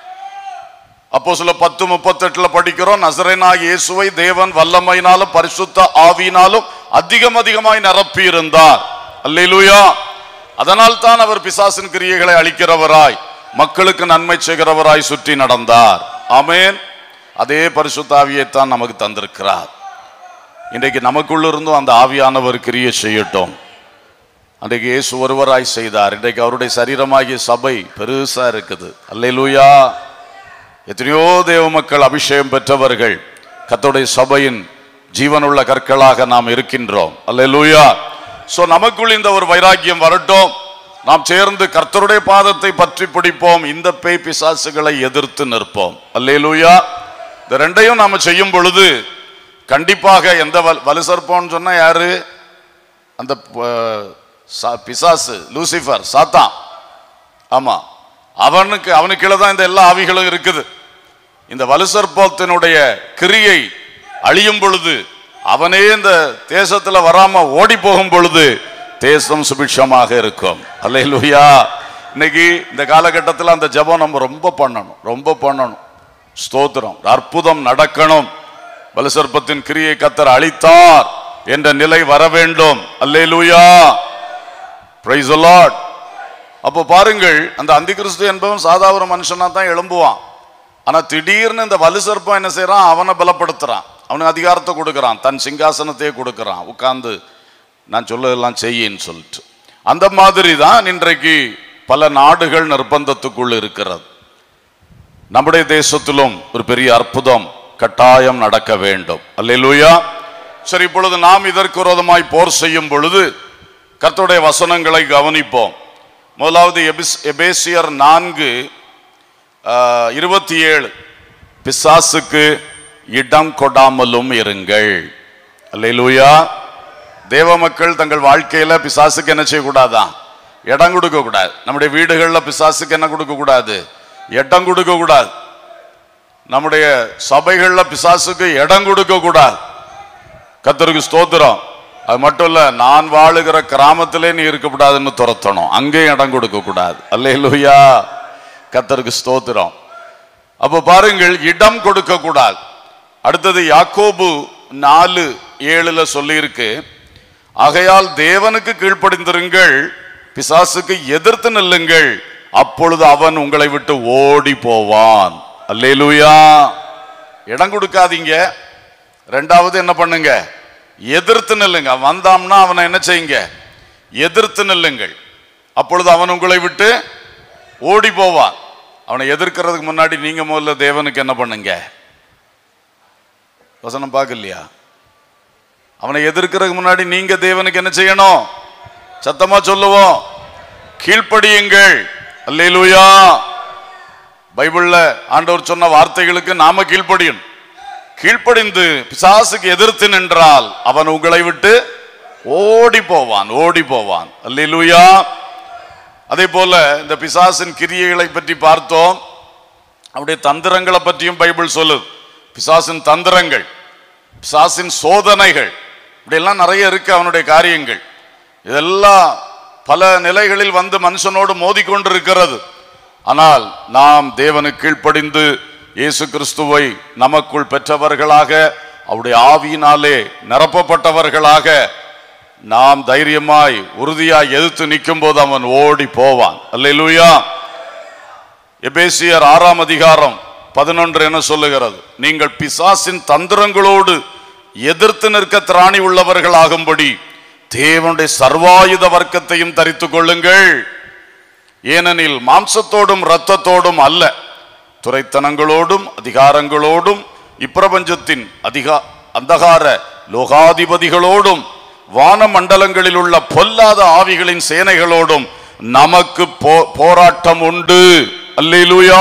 அப்போ சில பத்து முப்பத்தெட்டுல படிக்கிறோம் நசரேனாக இயேசுவை தேவன் வல்லமையினாலும் பரிசுத்த ஆவியினாலும் அதிகம் அதிகமாய் நிரப்பி இருந்தார் அல்லேலூயா அதனால் தான் அவர் பிசாசின் கிரியைகளை அளிக்கிறவராய் மக்களுக்கு நன்மை செய்கிறவராய் சுற்றி நடந்தார் ஆமென் அதே பரிசுத்த ஆவியை தான் நமக்கு தந்திருக்கிறார் இன்றைக்கு நமக்குள்ள இருந்தும் அந்த ஆவியானவர் கிரியை செய்யட்டும் அன்றைக்கு இயேசு ஒருவராய் செய்தார் இன்றைக்கு அவருடைய சரீரமாகிய சபை பெருசா இருக்குது அல்லேலூயா எத்தனையோ தேவ மக்கள் அபிஷேகம் பெற்றவர்கள் கர்த்தருடைய சபையின் ஜீவனுள்ள கற்களாக நாம் இருக்கின்றோம் அல்லேலூயா சோ நமக்குள் இந்த ஒரு வைராக்கியம் வரட்டும் நாம் சேர்ந்து கர்த்தருடைய பாதத்தை பற்றி பிடிப்போம் இந்த பேய் பிசாசுகளை எதிர்த்து நிற்போம் அல்லேலூயா இந்த ரெண்டையும் நாம செய்யும் பொழுது கண்டிப்பாக எந்த வல் வலுசற்போன்னு சொன்னா யாரு அந்த அஹ், சா- பிசாசு லூசிஃபர் சாத்தான் ஆமா அவனுக்கு அவனுக்கு கீழே தான் இந்த எல்லா ஆவிகளும் இருக்குது இந்த வலுசற்பத்தினுடைய கிரியை அழியும் பொழுது அவனே இந்த தேசத்துல வராம ஓடி போகும் பொழுது தேசம் சுபிட்சமாக இருக்கும் அல்லேலூயா இன்னைக்கு இந்த காலகட்டத்தில் அந்த ஜெபம் நம்ம ரொம்ப பண்ணணும் ரொம்ப பண்ணணும் ஸ்தோத்திரம் அற்புதம் நடக்கணும் வலுசற்பத்தின் கிரியை கத்தர் அழித்தார் என்ற நிலை வர வேண்டும் அல்லேலூயா பிரைஸ் லார்ட் அப்போ பாருங்கள் அந்த அந்திகிறிஸ்து என்பவன் சாதாரண மனுஷனா தான் எழும்புவான் ஆனா திடீர்னு இந்த வலு சர்ப்பம் என்ன செய்றான் அவனை பலப்படுத்துறான் அவனுக்கு அதிகாரத்தை கொடுக்கறான் தன் சிங்காசனத்தையே கொடுக்கறான் உட்கார்ந்து நான் சொல்லதெல்லாம் செய்யின்னு சொல்லிட்டு அந்த மாதிரி தான் இன்றைக்கு பல நாடுகள் நிர்பந்தத்துக்குள் இருக்கிறது நம்முடைய தேசத்திலும் ஒரு பெரிய அற்புதம் கட்டாயம் நடக்க வேண்டும் அல்லேலூயா சரி இப்பொழுது நாம் இதற்கு விரோதமாய் போர் செய்யும் பொழுது கர்த்தருடைய வசனங்களை கவனிப்போம் முதலாவது எபிஸ் எபேசியர் நான்கு ஆஹ், இருபத்தி ஏழு பிசாசுக்கு இடம் கொடாமலும் இருங்கள் அல்லேலூயா தேவ மக்கள் தங்கள் வாழ்க்கையில பிசாசுக்கு என்ன செய்யக்கூடாதான் இடம் கொடுக்க கூடாது நம்முடைய வீடுகள்ல பிசாசுக்கு என்ன கொடுக்க கூடாது இடம் கொடுக்க கூடாது நம்முடைய சபைகள்ல பிசாசுக்கு இடம் கொடுக்க கூடாது கத்தருக்கு ஸ்தோத்திரம் அது மட்டும் இல்ல நான் வாழுகிற கிராமத்திலே நீ இருக்கக்கூடாதுன்னு துரத்தணும் அங்கேயும் இடம் கொடுக்க கூடாது அல்லேலூயா கத்தருக்கு ஸ்தோத்திரம் அப்ப பாருங்கள் இடம் கொடுக்க கூடாது அடுத்தது யாக்கோபு நாலு ஏழுல சொல்லியிருக்கு ஆகையால் தேவனுக்கு கீழ்ப்படிந்திருங்கள் பிசாசுக்கு எதிர்த்து நில்லுங்கள் அப்பொழுது அவன் உங்களை விட்டு ஓடி போவான் அல்லேலூயா இடம் கொடுக்காதீங்க ரெண்டாவது என்ன பண்ணுங்க எதிர்த்து நில்லுங்க அவன் வந்தாம்னா அவனை என்ன செய்யுங்க எதிர்த்து நில்லுங்கள் அப்பொழுது அவன் உங்களை விட்டு ஓடி போவான் அவனை எதிர்க்கிறதுக்கு முன்னாடி நீங்க முதல்ல தேவனுக்கு என்ன பண்ணுங்க வசனம் பார்க்கலையா அவனை எதிர்க்கிறதுக்கு முன்னாடி நீங்க தேவனுக்கு என்ன செய்யணும் சத்தமா சொல்லுவோம் கீழ்ப்படியுங்கள் அல்லேலூயா பைபிள்ல ஆண்டவர் சொன்ன வார்த்தைகளுக்கு நாம கீழ்ப்படியணும் கீழ்ப்படிந்து பிசாசுக்கு எதிர்த்து நின்றால் அவன் உங்களை விட்டு ஓடி போவான் ஓடி போவான் அல்லேலூயா அதே போல இந்த பிசாசின் கிரியைகளை பற்றி பார்த்தோம் அவருடைய தந்திரங்களை பற்றியும் பைபிள் சொல்லுது பிசாசின் தந்திரங்கள் பிசாசின் சோதனைகள் இப்படியெல்லாம் நிறைய இருக்கு அவனுடைய காரியங்கள் இதெல்லாம் பல நிலைகளில் வந்து மனுஷனோடு மோதிக்கொண்டிருக்கிறது ஆனால் நாம் தேவனுக்கு கீழ்ப்படிந்து இயேசு கிறிஸ்துவை நமக்குள் பெற்றவர்களாக அவருடைய ஆவியினாலே நிரப்பப்பட்டவர்களாக நாம் தைரியமாய் உறுதியாய் எதிர்த்து நிற்கும் போது அவன் ஓடி போவான் அல்லேலூயா எபேசியர் ஆறாம் அதிகாரம் பதினொன்று என்ன சொல்லுகிறது நீங்கள் பிசாசின் தந்திரங்களோடு எதிர்த்து நிற்க திராணி உள்ளவர்களாகும்படி தேவனுடைய சர்வாயுத வர்க்கத்தையும் தரித்துக் கொள்ளுங்கள் ஏனெனில் மாம்சத்தோடும் இரத்தத்தோடும் அல்ல துரைத்தனங்களோடும் அதிகாரங்களோடும் இப்பிரபஞ்சத்தின் அதிகா அந்தகார லோகாதிபதிகளோடும் வானமண்டலங்களில் உள்ள பொல்லாத ஆவிகளின் சேனைகளோடும் நமக்கு போ- போராட்டம் உண்டு அல்லேலூயா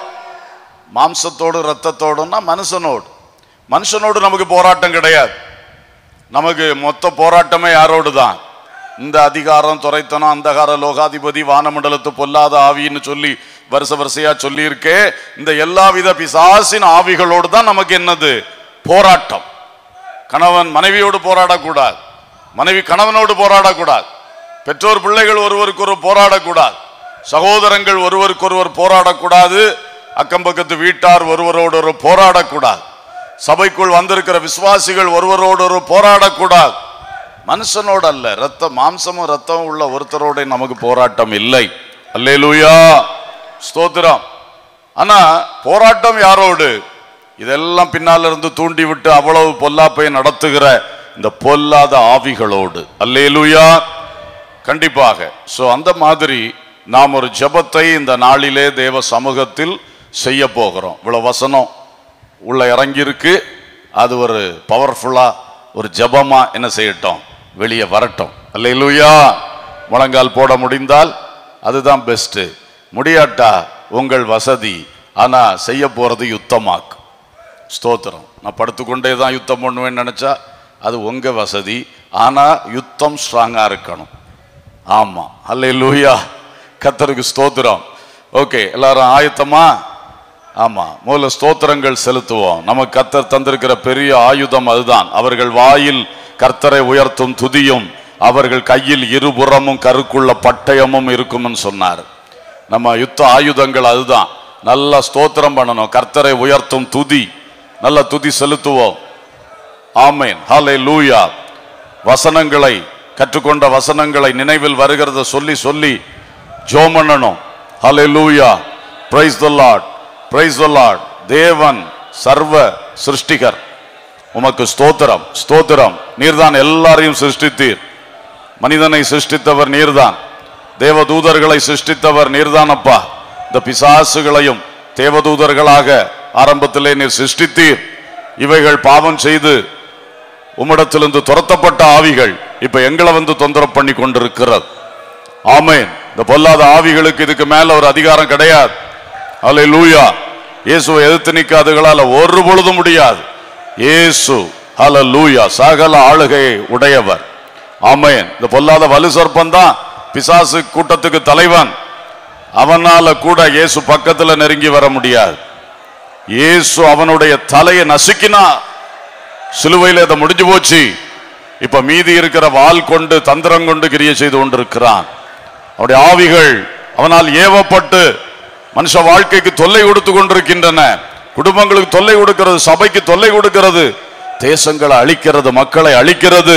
மாம்சத்தோடு இரத்தத்தோடுன்னா மனுஷனோடு மனுஷனோடு நமக்கு போராட்டம் கிடையாது நமக்கு மொத்த போராட்டமே யாரோடு தான் இந்த அதிகாரம் துரைத்தனம் அந்தகார லோகாதிபதி வானமண்டலத்து பொல்லாத ஆவின்னு சொல்லி வருஷ வரிசையா சொல்லியிருக்கே இந்த எல்லாவித பிசாசின் ஆவிகளோடு தான் நமக்கு என்னது போராட்டம் கணவன் மனைவியோடு போராடக்கூடாது மனைவி கணவனோடு போராடக்கூடாது பெற்றோர் பிள்ளைகள் ஒருவருக்கொரு போராடக்கூடாது சகோதரங்கள் ஒருவருக்கொருவர் போராடக்கூடாது அக்கம் பக்கத்து வீட்டார் ஒருவரோடு ஒரு போராடக்கூடாது சபைக்குள் வந்திருக்கிற விசுவாசிகள் ஒருவரோடு ஒரு போராடக்கூடாது மனுஷனோடு அல்ல ரத்த மாம்சமும் ரத்தமும் உள்ள ஒருத்தரோட நமக்கு போராட்டம் இல்லை அல்லேலூயா ஸ்தோத்திரம் ஆனா போராட்டம் யாரோடு இதெல்லாம் பின்னால இருந்து தூண்டி விட்டு அவ்வளவு பொல்லாப்பை நடத்துகிற இந்த பொல்லாத ஆவிகளோடு அல்லேலூயா கண்டிப்பாக சோ அந்த மாதிரி நாம் ஒரு ஜெபத்தை இந்த நாளிலே தேவ சமூகத்தில் செய்ய போகிறோம் இவ்வளவு வசனம் உள்ள இறங்கியிருக்கு அது ஒரு பவர்ஃபுல்லா ஒரு ஜெபமா என்ன செய்யட்டும் வெளியே வரட்டும் அல்லேலூயா முழங்கால் போட முடிந்தால் அதுதான் பெஸ்ட் முடியாட்டா உங்கள் வசதி ஆனா செய்ய போறது யுத்தமாக்கு ஸ்தோத்திரம் நான் படுத்துக்கொண்டே தான் யுத்தம் பண்ணுவேன்னு நினைச்சா அது உங்க வசதி ஆனா யுத்தம் ஸ்ட்ராங்கா இருக்கணும் ஆமா அல்லேலூயா கத்தருக்கு ஸ்தோத்திரம் ஓகே எல்லாரும் ஆயத்தமா ஆமா முதல்ல ஸ்தோத்திரங்கள் செலுத்துவோம் நமக்கு கத்தர் தந்திருக்கிற பெரிய ஆயுதம் அதுதான் அவர்கள் வாயில் கர்த்தரை உயர்த்தும் துதியும் அவர்கள் கையில் இருபுறமும் கருக்குள்ள பட்டயமும் இருக்கும்னு சொன்னார் நம்ம யுத்த ஆயுதங்கள் அதுதான் நல்லா ஸ்தோத்திரம் பண்ணணும் கர்த்தரை உயர்த்தும் துதி நல்ல துதி செலுத்துவோம் ஆமேன் ஹாலே லூயா வசனங்களை கற்றுக்கொண்ட வசனங்களை நினைவில் வருகிறத சொல்லி சொல்லி ஜோம் பண்ணணும் hallelujah praise the lord praise the lord தேவன் சர்வ சிருஷ்டிகர் உமக்கு ஸ்தோத்திரம் ஸ்தோத்திரம் நீர்தான் எல்லாரையும் சிருஷ்டித்தீர் மனிதனை சிருஷ்டித்தவர் நீர்தான் தேவதூதர்களை சிருஷ்டித்தவர் நீர்தானப்பா இந்த பிசாசுகளையும் தேவதூதர்களாக ஆரம்பத்திலே நீர் சிருஷ்டித்தீர் இவைகள் பாவம் செய்து உம்மிடத்திலிருந்து துரத்தப்பட்ட ஆவிகள் இப்ப எங்களை வந்து தொந்தரவு பண்ணி கொண்டிருக்கிறது ஆமென் இந்த பொல்லாத ஆவிகளுக்கு இதுக்கு மேல ஒரு அதிகாரம் கிடையாது அல்ல லூயா இயேசுவை எதிர்த்து நிற்காதுகளால ஒரு பொழுதும் முடியாது இயேசு ஹல லூயா சகல ஆளுகையை உடையவர் ஆமென் இந்த பொல்லாத வலு சர்ப்பம் தான் பிசாசு கூட்டத்துக்கு தலைவன் அவனால கூட இயேசு பக்கத்துல நெருங்கி வர முடியாது இயேசு அவனுடைய தலையை நசுக்கினா சிலுவையில் அதை முடிஞ்சு போச்சு இப்ப மீதி இருக்கிற வாள் கொண்டு தந்திரம் கொண்டு கிரியை செய்து கொண்டிருக்கிறான் அவருடைய ஆவிகள் அவனால் ஏவப்பட்டு மனுஷ வாழ்க்கைக்கு தொல்லை கொடுத்து கொண்டிருக்கின்றன குடும்பங்களுக்கு தொல்லை கொடுக்கிறது சபைக்கு தொல்லை கொடுக்கிறது தேசங்களை அழிக்கிறது மக்களை அழிக்கிறது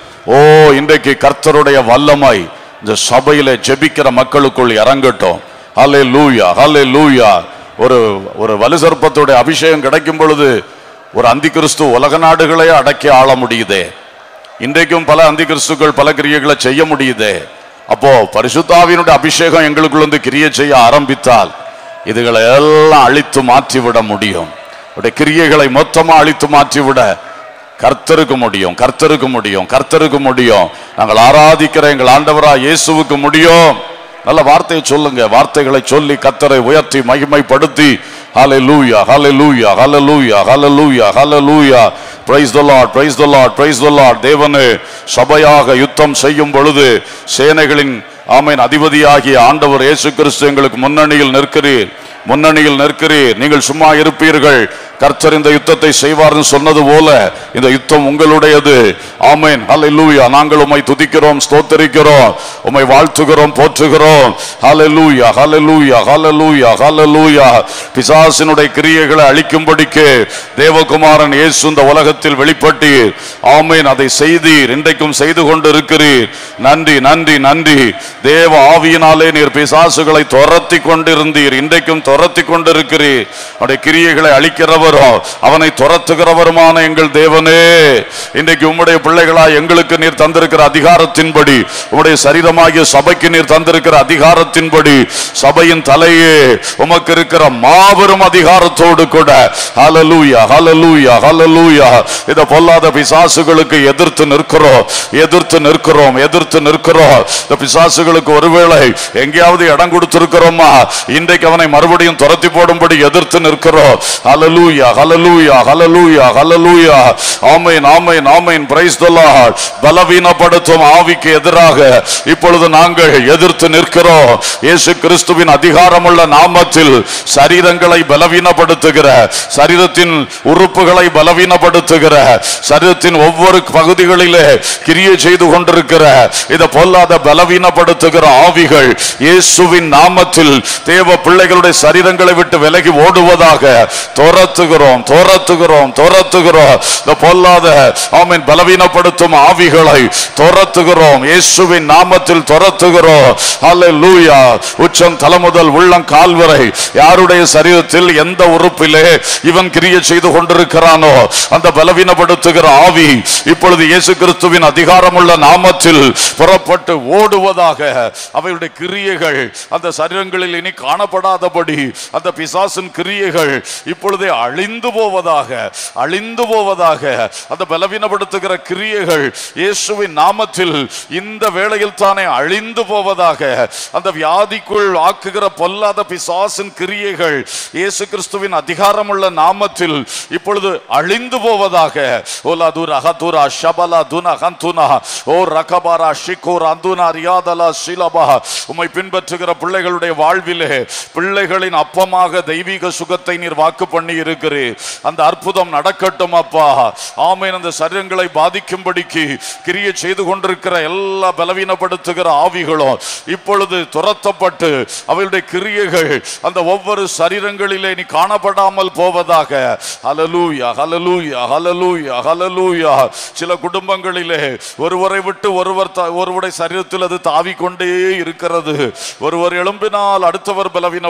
ஓ இன்றைக்கு கர்த்தருடைய வல்லமை இந்த சபையில ஜெபிக்கிற மக்களுக்குள் இறங்கட்டும் ஹலே லூயா ஹலே லூயா ஒரு ஒரு வலுசர்ப்பத்துடைய அபிஷேகம் கிடைக்கும் பொழுது ஒரு அந்தி கிறிஸ்து உலக நாடுகளே அடக்கி ஆள முடியுதே இன்றைக்கும் பல அந்தி கிறிஸ்துக்கள் பல கிரியைகளை செய்ய முடியுதே அப்போ பரிசுத்தாவினுடைய அபிஷேகம் எங்களுக்குள்ள வந்து கிரியை செய்ய ஆரம்பித்தால் இதுகளை எல்லாம் அழித்து மாற்றிவிட முடியும் அவருடைய கிரியைகளை மொத்தமா அழித்து மாற்றிவிட கர்த்தருக்கு முடியும் கர்த்தருக்கு முடியும் கர்த்தருக்கு முடியும் நாங்கள் ஆராதிக்கிற எங்கள் ஆண்டவரா இயேசுவுக்கு முடியும் நல்ல வார்த்தையை சொல்லுங்க வார்த்தைகளை சொல்லி கர்த்தரை உயர்த்தி மகிமைப்படுத்தி ஹalleluya ஹalleluya ஹalleluya ஹalleluya ஹalleluya praise the lord praise the lord praise the lord தேவனே சபையாக யுத்தம் செய்யும் பொழுது சேனைகளின் ஆமென் அதிபதியாகிய ஆண்டவர் இயேசு கிறிஸ்து எங்களுக்கு முன்னணியில் நிற்கிறீர் முன்னணியில் நிற்கிறீர் நீங்கள் சும்மா இருப்பீர்கள் கர்த்தர் இந்த யுத்தத்தை செய்வார்னு சொன்னது போல இந்த யுத்தம் உங்களுடையது ஆமென் ஹalleluya நாங்கள் உம்மை துதிக்கிறோம் ஸ்தோத்தரிக்கிறோம் உம்மை வாழ்த்துகிறோம் போற்றுகிறோம் ஹalleluya ஹalleluya ஹalleluya ஹalleluya பிசாசினுடைய கிரியைகளை அழிக்கும்படிக்கு தேவகுமாரன் இயேசு இந்த உலகத்தில் வெளிப்பட்டீர் ஆமென் அதை செய்தீர் இன்றைக்கும் செய்து கொண்டு இருக்கிறீர் நன்றி நன்றி நன்றி தேவ ஆவியினாலே நீர் பிசாசுகளை துரத்தி கொண்டிருந்தீர் இன்றைக்கும் துரத்தி கொண்டிருக்கிறீர் அவருடைய கிரியைகளை அழிக்கிறவரும் அவனை துரத்துகிறவருமான எங்கள் தேவனே இன்றைக்கு உம்முடைய பிள்ளைகளாய் எங்களுக்கு நீர் தந்திருக்கிற அதிகாரத்தின்படி உம்முடைய சரீரமாகிய சபைக்கு நீர் தந்திருக்கிற அதிகாரத்தின்படி சபையின் தலையே உமக்கு இருக்கிற மாபெரும் அதிகாரத்தோடு கூட ஹalleluya ஹalleluya ஹalleluya இத பொல்லாத பிசாசுகளுக்கு எதிர்த்து நிற்கிறோம் எதிர்த்து நிற்கிறோம் எதிர்த்து நிற்கிறோம் இந்த பிசாசுகளுக்கு ஒருவேளை எங்கேயாவது இடம் கொடுத்திருக்கிறோமா இன்றைக்கு அவனை மறுபடியும் துரத்தி போடும்படி எதிர்த்து நிற்கிறோம் ஹalleluya ஹalleluya ஹalleluya ஹalleluya ஆமென் ஆமென் ஆமென் பிரைஸ் தி லார்ட் பலவீனப்படுத்தும் ஆவிக்கு எதிராக இப்பொழுது நாங்கள் எதிர்த்து நிற்கிறோம் இயேசு கிறிஸ்துவின் அதிகாரமுள்ள நாமத்தில் சரீரங்களை பலவீனப்படுத்துகிற சரீரத்தின் உறுப்புகளை பலவீனப்படுத்துகிற சரீரத்தின் ஒவ்வொரு பகுதிகளிலே கிரியை செய்து கொண்டிருக்கிற இத பொல்லாத பலவீனப்படுத்துகிற ஆவிகள் இயேசுவின் நாமத்தில் தேவ பிள்ளைகளுடைய சரீரங்களை விட்டு விலகி ஓடுவதாக துரத்துகிறோம் துரத்துகிறோம் துரத்துகிறோம் இந்த பொல்லாத ஆமென் பலவீனப்படுத்தும் ஆவிகளை துரத்துகிறோம் இயேசுவின் நாமத்தில் துரத்துகிறோம் ஹalleluya உச்சம் தலை முதல் உள்ளம் கால் வரை யாருடைய சரீரத்தில் எந்த உறுப்பிலே இவன் கிரியை செய்து கொண்டிருக்கிறானோ அந்த பலவீனப்படுத்துகிற ஆவி இப்பொழுது இயேசு கிறிஸ்துவின் அதிகாரமுள்ள நாமத்தில் புறப்பட்டு ஓடுவதாக அவையுடைய கிரியைகள் அந்த சரீரங்களில் இனி காணப்படாதபடி அந்த பிசாசின் கிரியைகள் இப்பொழுதே அழிந்து போவதாக அழிந்து போவதாக அந்த பலவீனப்படுத்துகிற கிரியைகள் இயேசுவின் நாமத்தில் இந்த வேளையில் தானே அழிந்து போவதாக அந்த வியாதிக்குள் ஆக்குகிற பொல்லாத பிசாசின் கிரியைகள் இயேசு கிறிஸ்துவின் அதிகாரமுள்ள நாமத்தில் இப்பொழுது அழிந்து போவதாக ஓலா தூர அகதூரா ஷபலா துன ஹந்துனா ஓ ரகபாரா ஷிகோர் அந்துனா ரியாதலா ஷிலபா உம்மை பின்பற்றுகிற பிள்ளைகளுடைய வாழ்விலே பிள்ளைகளின் அப்பமாக தெய்வீக சுகத்தை நீர் வாக்கு பண்ணி இருக்கிறீர் அந்த அற்புதம் நடக்கட்டும் அப்பா ஆமேன் அந்த சரீரங்களை பாதிக்கும்படிக்கு கிரியை செய்து கொண்டிருக்கிற எல்லா பலவீனப்படுத்துகிற ஆவிகளும் இப்பொழுது துரத்தப்பட்டு அவையுடைய கிரியைகள் அந்த ஒவ்வொரு சரீரங்களிலே நீ காணப்படாமல் போவதாக ஹalleluya ஹalleluya ஹalleluya ஹalleluya சில குடும்பங்களிலே ஒருவரை விட்டு ஒருவர் த- ஒருவருடைய சரீரத்தில் அது தாவிக்கொண்டே இருக்கிறது ஒருவர் எழும்பினால் அடுத்தவர் பலவீனப்படுகிறார்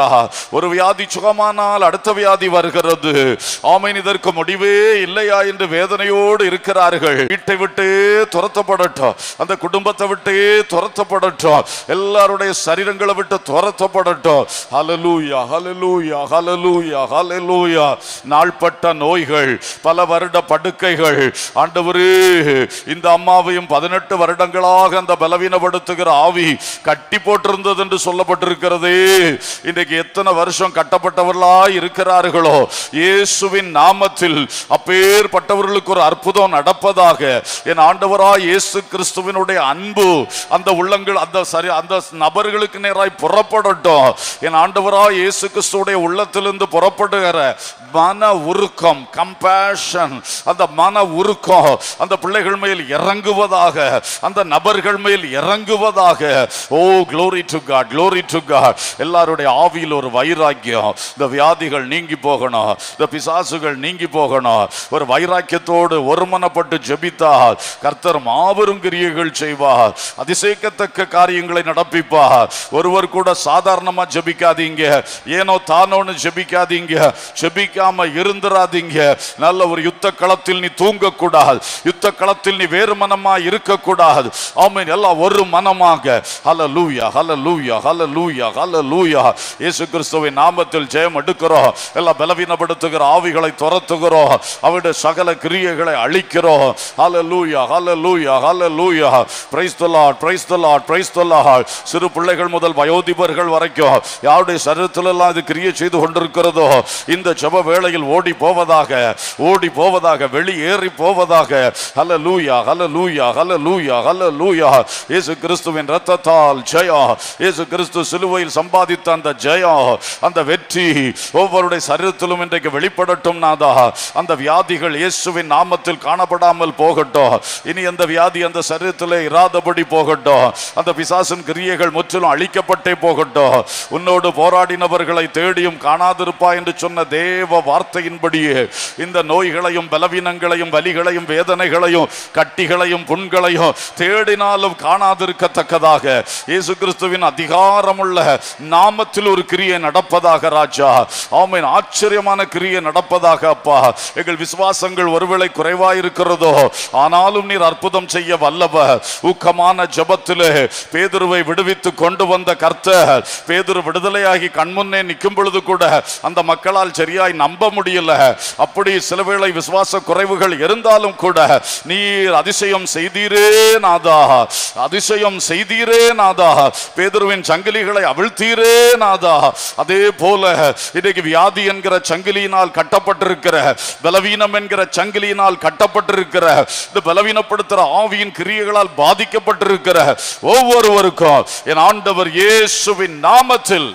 ஐயா ஒரு வியாதி சுகமானால் அடுத்த வியாதி வருகிறது ஆமீன் இதற்கு முடிவே இல்லையா என்று வேதனையோடு இருக்கிறார்கள் வீட்டை விட்டு துரத்தப்படட்டும் அந்த குடும்பத்தை விட்டே துரத்தப்படட்டும் எல்லாருடைய சரீரங்களை விட்டு துரத்தப்படட்டும் ஹalleluya ஹalleluya ஹalleluya ஹalleluya நாள்பட்ட நோய்கள் பல வருட படுக்கைகள் ஆண்டவரே இந்த அம்மாவையும் பதினெட்டு வருடங்களாக அந்த பலவீனப்படுத்துகிற ஆவி கட்டி போட்டிருந்தது என்று சொல்லப்பட்டிருக்கிறதே இன்றைக்கு எத்தனை வருஷம் கட்டப்பட்டவர்களா இருக்கிறார்களோ இயேசுவின் நாமத்தில் அப்பேற்பட்டவர்களுக்கு ஒரு அற்புதம் நடப்பதாக என் ஆண்டவரா இயேசு கிறிஸ்துவினுடைய அன்பு அந்த உள்ளங்கள் அந்த சரி அந்த நபர்களுக்கு நேராய் புறப்படட்டும் என் ஆண்டவரா இயேசு கிறிஸ்துவுடைய உள்ளத்திலிருந்து புறப்படுகிற மன உருக்கம் கம்பேஷன் அந்த மன உருக்கம் அந்த பிள்ளைகள் மேல் இறங்குவதாக அந்த நபர்கள் மேல் இறங்குவதாக oh glory to God glory to God எல்லாருடைய ஆவியில் ஒரு வைராக்கியம் இந்த வியாதிகள் நீங்கி போகணும் இந்த பிசாசுகள் நீங்கி போகணும் ஒரு வைராக்கியத்தோடு ஒருமனப்பட்டு ஜெபித்தால் கர்த்தர் மாபெரும் கிரியைகள் செய்வார் அதிசயிக்கத்தக்க காரியங்களை நடப்பிப்பார் ஒருவர் கூட சாதாரணமா ஜெபிக்காதீங்க ஏனோ தானோன்னு ஜெபிக்காதீங்க ஜெபிக்காம இருந்துராதீங்க நல்ல ஒரு யுத்த களத்தில் நீ தூங்க கூடாது யுத்த களத்தில் நீ வேறு மனமா இருக்க கூடாது ஆமென் எல்லாம் ஒரு மனமாக ஹalleluya ஹalleluya ஹalleluya ஹalleluya இயேசு கிறிஸ்துவின் நாமத்தில் ஜெயம் எடுக்கிறோம் எல்லாம் பலவீனப்படுத்துகிற ஆவிகளை துரத்துகிறோம் அவருடைய சகல கிரியைகளை அழிக்கிறோம் ஹalleluya ஹalleluya ஹalleluya praise the lord praise the lord praise the lord சிறு பிள்ளைகள் முதல் வயோதிபர்கள் வரைக்கும் யாருடைய சரீரத்தில் எல்லாம் இது கிரியை செய்து கொண்டிருக்கிறதோ இந்த ஜெப வேளையில் ஓடி போவதாக ஓடி போவதாக வெளியேறி போவதாக ஹalleluya ஹalleluya ஹalleluya ஹalleluya இயேசு கிறிஸ்துவின் இரத்தத்தால் ஜெயம் இயேசு கிறிஸ்து சிலுவையில் சம்பாதித்த அந்த ஜெயம் அந்த வெற்றி ஒவ்வொருடைய சரீரத்திலும் இன்றைக்கு வெளிப்படட்டும் நாதா அந்த வியாதிகள் இயேசுவின் நாமத்தில் காணப்படாமல் போகட்டும் இனி அந்த வியாதி அந்த சரீரத்திலே இராதபடி போகட்டும் அந்த பிசாசின் கிரியைகள் முற்றிலும் அழிக்கப்பட்டே போகட்டும் உன்னோடு போராடினவர்களை தேடியும் காணாதிருப்பா என்று சொன்ன தேவ வார்த்தையின்படியே இந்த நோய்களையும் பலவீனங்களையும் வலிகளையும் வேதனைகளையும் கட்டிகளையும் புண்களையும் தேடினாலும் காணாதிருக்கத்தக்கதாக இயேசு கிறிஸ்துவின் அதிகாரமுள்ள நாமத்தில் ஒரு கிரியை நடப்பதாக ராஜா ஆமென் ஆச்சரியமான கிரியை நடப்பதாக அப்பா எங்கள் விசுவாசங்கள் ஒருவேளை குறைவாயிருக்கிறதோ ஆனாலும் நீர் அற்புதம் செய்ய வல்லவர் ஊக்கமான ஜெபத்திலே பேதுருவை விடுவித்து கொண்டு வந்த கர்த்தர் பேதுரு விடுதலையாகி கண்முன்னே நிற்கும் பொழுது கூட அந்த மக்களால் சரியாய் நம்ப முடியல அப்படி சில வேளை விசுவாச குறைவுகள் இருந்தாலும் கூட நீர் அதிசயம் செய்தீரே நாதா அதிசயம் செய்தீரே நாதா பேதுருவின் சங்கிலிகளை அவிழ்த்தீரே நாதா அதே போல இன்னைக்கு வியாதி என்கிற சங்கிலியினால் கட்டப்பட்டிருக்கிற பலவீனம் என்கிற சங்கிலியினால் கட்டப்பட்டிருக்கிற இந்த பலவீனப்படுத்துற ஆவியின் கிரியைகளால் பாதிக்கப்பட்டிருக்கிற ஒவ்வொருவருக்கும் என் ஆண்டவர் இயேசுவின் நாமத்தில்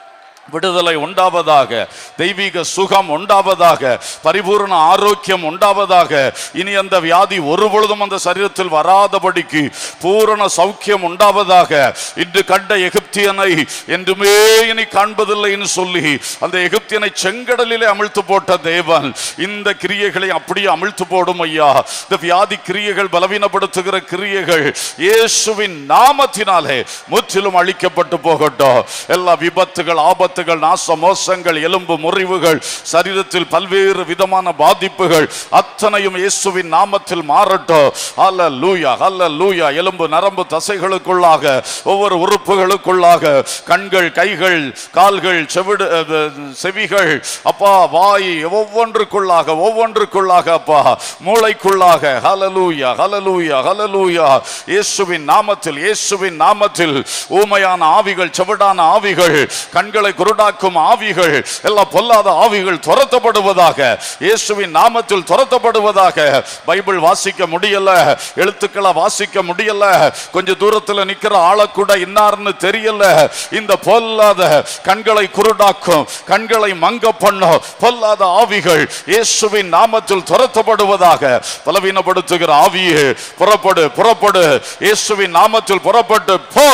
விடுதலை உண்டாவதாக தெய்வீக சுகம் உண்டாவதாக பரிபூர்ண ஆரோக்கியம் உண்டாவதாக இனி அந்த வியாதி ஒரு பொழுதும் அந்த சரீரத்தில் வராதபடிக்கு பூரண சௌக்கியம் உண்டாவதாக இன்று கண்ட எகிப்தியனை என்றுமே இனி காண்பதில்லைன்னு சொல்லி அந்த எகிப்தியனை செங்கடலிலே அமிழ்த்து போட்ட தேவன் இந்த கிரியைகளை அப்படியே அமிழ்த்து போடும் ஐயா இந்த வியாதி கிரியைகள் பலவீனப்படுத்துகிற கிரியைகள் இயேசுவின் நாமத்தினாலே முற்றிலும் அழிக்கப்பட்டு போகட்டும் எல்லா விபத்துகள் ஆபத்துகள் நாச மோசங்கள் எலும்பு முறிவுகள் சரீரத்தில் பல்வேறு விதமான பாதிப்புகள் அத்தனையும் இயேசுவின் நாமத்தில் மாறட்டும் அல்ல லூயா அல்ல லூயா எலும்பு நரம்பு தசைகளுக்குள்ளாக ஒவ்வொரு உறுப்புகளுக்குள்ளாக கண்கள் கைகள் கால்கள் செவிடு அஹ், செவிகள் அப்பா வாய் ஒவ்வொன்றுக்குள்ளாக ஒவ்வொன்றுக்குள்ளாக அப்பா மூளைக்குள்ளாக ஹலலூயா ஹலலூயா ஹலலூயா இயேசுவின் நாமத்தில் இயேசுவின் நாமத்தில் ஊமையான ஆவிகள் செவிடான ஆவிகள் கண்களை குருடாக்கும் ஆவிகள் எல்லாம் பொல்லாத ஆவிகள் துரத்தப்படுவதாக இயேசுவின் நாமத்தில் துரத்தப்படுவதாக பைபிள் வாசிக்க முடியல எழுத்துக்களை வாசிக்க முடியல கொஞ்ச தூரத்துல நிக்கிற ஆளை கூட இன்னார்னு தெரியல இந்த பொல்லாத கண்களை குருடாக்கும் கண்களை மங்க பண்ணும் பொல்லாத ஆவிகள் இயேசுவின் நாமத்தில் துரத்தப்படுவதாக பலவீனப்படுத்துகிற ஆவியே புறப்படு புறப்படு இயேசுவின் நாமத்தில் புறப்பட்டு போ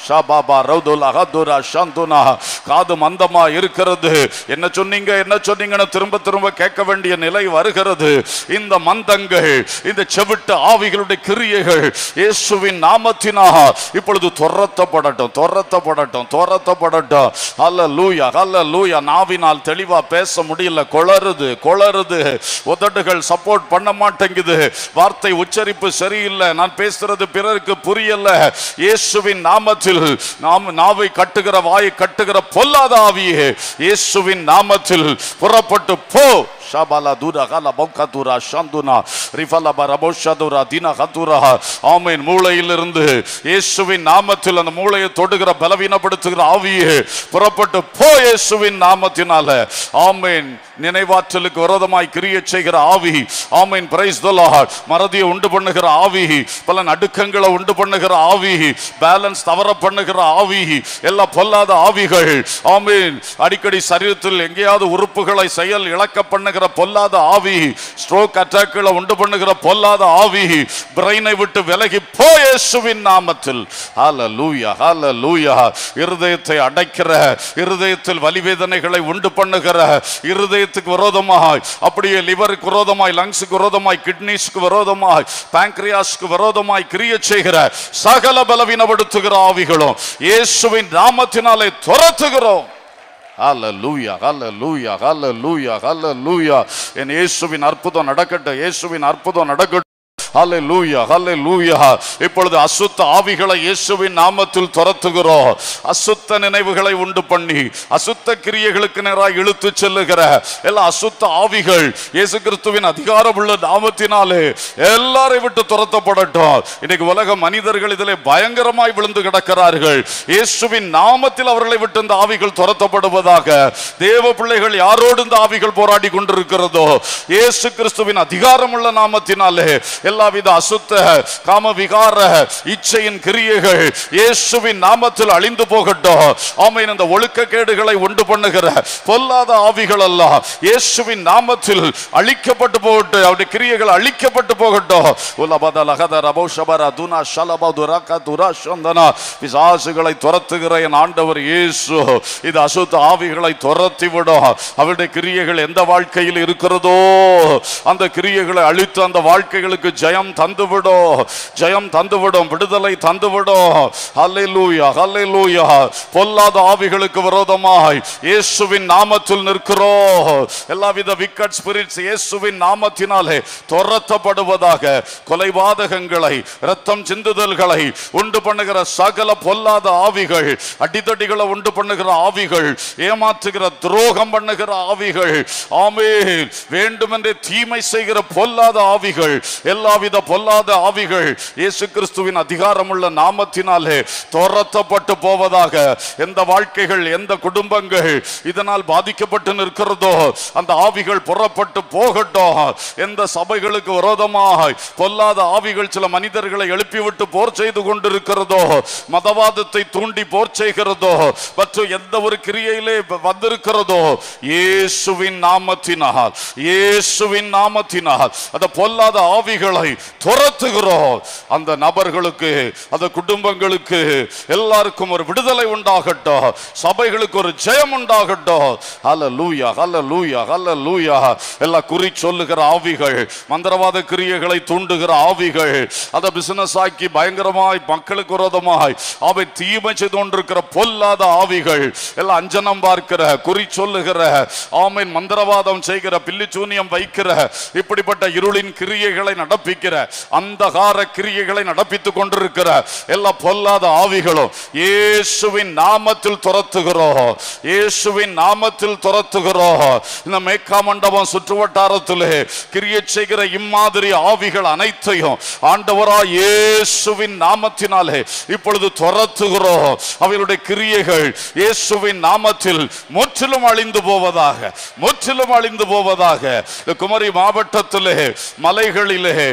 ஷபாபா ரவுதுலா ஹதுரா சந்துனா காது மந்தமா இருக்கிறது என்ன சொன்னீங்க என்ன சொன்னீங்கன்னு திரும்ப திரும்ப கேட்க வேண்டிய நிலை வருகிறது இந்த மந்தங்கள் இந்த செவிட்டு ஆவிகளுடைய கிரியைகள் இயேசுவின் நாமத்தினா இப்பொழுது துரத்தப்படட்டும் துரத்தப்படட்டும் துரத்தப்படட்டும் அல்ல லூயா அல்ல லூயா நாவினால் தெளிவா பேச முடியல கொளறுது கொளறுது உதடுகள் சப்போர்ட் பண்ண மாட்டேங்குது வார்த்தை உச்சரிப்பு சரியில்லை நான் பேசுறது பிறருக்கு புரியல இயேசுவின் நாமத்தில் நாம் நாவை கட்டுகிற வாயை கட்டுகிற பொல்லாத ஆவியே இயேசுவின் நாமத்தில் புறப்பட்டு போ ஷாபாலா தூரா காலா பௌகா தூரா ஷந்துனா ரிஃபலா பரபோஷதுரா தினா ஹதுரா ஆமீன் மூளையிலிருந்து இயேசுவின் நாமத்தில் அந்த மூளையை தொடுகிற பலவீனப்படுத்துகிற ஆவியே புறப்பட்டு போ இயேசுவின் நாமத்தினால ஆமீன் நினைவாற்றலுக்கு விரோதமாய் கிரிய செய்கிற ஆவி ஆமீன் பிரைஸ் தி லார்ட் மறதியை உண்டு பண்ணுகிற ஆவி பல நடுக்கங்களை உண்டு பண்ணுகிற ஆவி பேலன்ஸ் தவற பண்ணுகிற ஆவி எல்லா பொல்லாத ஆவிகள் ஆமீன் அடிக்கடி சரீரத்தில் எங்கேயாவது உறுப்புகளை செயல் இழக்க பண்ணுகிற பொல்லாத ஆவி ஸ்ட்ரோக் அட்டாக்களை உண்டு பண்ணுகிற பொல்லாத ஆவி பிரெயினை விட்டு விலகி போ இயேசுவின் நாமத்தில் ஹalleluya ஹalleluya இருதயத்தை அடைக்கிற இருதயத்தில் வலிவேதனைகளை உண்டு பண்ணுகிற இருதயத்துக்கு விரோதமாய் அப்படியே லிவருக்கு விரோதமாய் லங்ஸுக்கு விரோதமாய் கிட்னிஸ்க்கு விரோதமாய் பாங்க்ரியாஸ்க்கு விரோதமாய் கிரிய செய்கிற சகல பலவீனப்படுத்துகிற ஆவிகளும் இயேசுவின் நாமத்தினாலே துரத்துகிறோம் ஹalleluya ஹalleluya ஹalleluya ஹalleluya என் இயேசுவின் அற்புதம் நடக்கட்டும் இயேசுவின் அற்புதம் நடக்கட்டும் ஹalleluya ஹalleluya இப்பொழுது அசுத்த ஆவிகளை இயேசுவின் நாமத்தில் துரத்துகிறோம் அசுத்த நினைவுகளை உண்டு பண்ணி அசுத்த கிரியைகளுக்கு நேராக இழுத்து செல்லுகிற எல்லா அசுத்த ஆவிகள் இயேசு கிறிஸ்துவின் அதிகாரமுள்ள நாமத்தினாலே எல்லாரை விட்டு துரத்தப்படட்டும் இன்னைக்கு உலக மனிதர்கள் இதிலே பயங்கரமாய் விழுந்து கிடக்கிறார்கள் இயேசுவின் நாமத்தில் அவர்களை விட்டு இந்த ஆவிகள் துரத்தப்படுவதாக தேவ பிள்ளைகள் யாரோடு இந்த ஆவிகள் போராடி கொண்டிருக்கிறதோ இயேசு கிறிஸ்துவின் அதிகாரமுள்ள நாமத்தினாலே எல்லாவித அசுத்த காம விகார இச்சையின் கிரியைகள் இயேசுவின் நாமத்தில் அழிந்து போகட்டும் ஆமையின் அந்த ஒழுக்கக்கேடுகளை உண்டு பண்ணுகிற பொல்லாத ஆவிகள் எல்லாம் இயேசுவின் நாமத்தில் அழிக்கப்பட்டு போகட்டும் அவருடைய கிரியைகள் அழிக்கப்பட்டு போகட்டும் உலபத லகத ரபோ ஷபர துனா ஷலப துரக துரா சந்தனா பிசாசுகளை துரத்துகிற என் ஆண்டவர் இயேசு இது அசுத்த ஆவிகளை துரத்தி விடும் அவருடைய கிரியைகள் எந்த வாழ்க்கையில் இருக்கிறதோ அந்த கிரியைகளை அழித்து அந்த வாழ்க்கைகளுக்கு ஜெயம் தந்துவிடும் ஜெயம் தந்துவிடும் விடுதலை தந்துவிடும் ஹல்லேலூயா ஹல்லேலூயா பொல்லாத ஆவிகளுக்கு விரோதமாய் இயேசுவின் நாமத்தில் நிற்கிறோம் எல்லாவித விக்கட் ஸ்பிரிட்ஸ் இயேசுவின் நாமத்தினாலே துரத்தப்படுவதாக கொலைபாதகங்களை ரத்தம் சிந்துதல்களை உண்டு பண்ணுகிற சகல பொல்லாத ஆவிகள் அடிதடிகளை உண்டு பண்ணுகிற ஆவிகள் ஏமாற்றுகிற துரோகம் பண்ணுகிற ஆவிகள் ஆமே வேண்டுமென்றே தீமை செய்கிற பொல்லாத ஆவிகள் எல்லாவித பொல்லாத ஆவிகள் இயேசு கிறிஸ்துவின் அதிகாரமுள்ள நாமத்தினாலே துரத்தப்பட்டு போவதாக எந்த வாழ்க்கைகள் எந்த குடும்பங்கள் இதனால் பாதிக்கப்பட்டு நிற்கிறதோ அந்த ஆவிகள் புறப்பட்டு போகட்டும் எந்த சபைகளுக்கு விரோதமாய் பொல்லாத ஆவிகள் சில மனிதர்களை எழுப்பிவிட்டு போர் செய்து கொண்டிருக்கிறதோ மதவாதத்தை தூண்டி போர் செய்கிறதோ மற்றும் எந்த ஒரு கிரியையிலே வந்திருக்கிறதோ இயேசுவின் நாமத்தினால் இயேசுவின் நாமத்தினால் அந்த பொல்லாத ஆவிகளை துரத்துகிறோம் அந்த நபர்களுக்கு அந்த குடும்பங்களுக்கு எல்லாருக்கும் ஒரு விடுதலை உண்டாகட்டும் சபைகளுக்கு ஒரு ஜெயம் உண்டாகட்டும் ஹல்ல லூயா ஹல்ல லூயா ஹல்ல லூயா எல்லா குறி சொல்லுகிற ஆவிகள் மந்திரவாத கிரியைகளை தூண்டுகிற ஆவிகள் அதை பிசினஸ் ஆக்கி பயங்கரமாய் மக்களுக்கு விரோதமாய் அவை தீமை செய்து கொண்டிருக்கிற பொல்லாத ஆவிகள் எல்லாம் அஞ்சனம் பார்க்கிற குறி சொல்லுகிற ஆமீன் மந்திரவாதம் செய்கிற பில்லிச்சூனியம் வைக்கிற இப்படிப்பட்ட இருளின் கிரியைகளை நடப்பிக்கிற அந்தகார கிரியைகளை நடப்பித்துக் கொண்டிருக்கிற எல்லா பொல்லாத ஆவிகளும் இயேசுவின் நாமத்தில் துரத்துகிறோம் இயேசுவின் நாமத்தில் துரத்துகிறோம் இந்த மேக்கா மண்டபம் சுற்று வட்டாரத்திலே கிரியை செய்கிற இம்மாதிரி ஆவிகள் அனைத்தையும் ஆண்டவரா இயேசுவின் நாமத்தினாலே இப்பொழுது துரத்துகிறோம் அவைகளுடைய கிரியைகள் இயேசுவின் நாமத்தில் முற்றிலும் அழிந்து போவதாக முற்றிலும் அழிந்து போவதாக இந்த குமரி மாவட்டத்திலே மலைகளிலே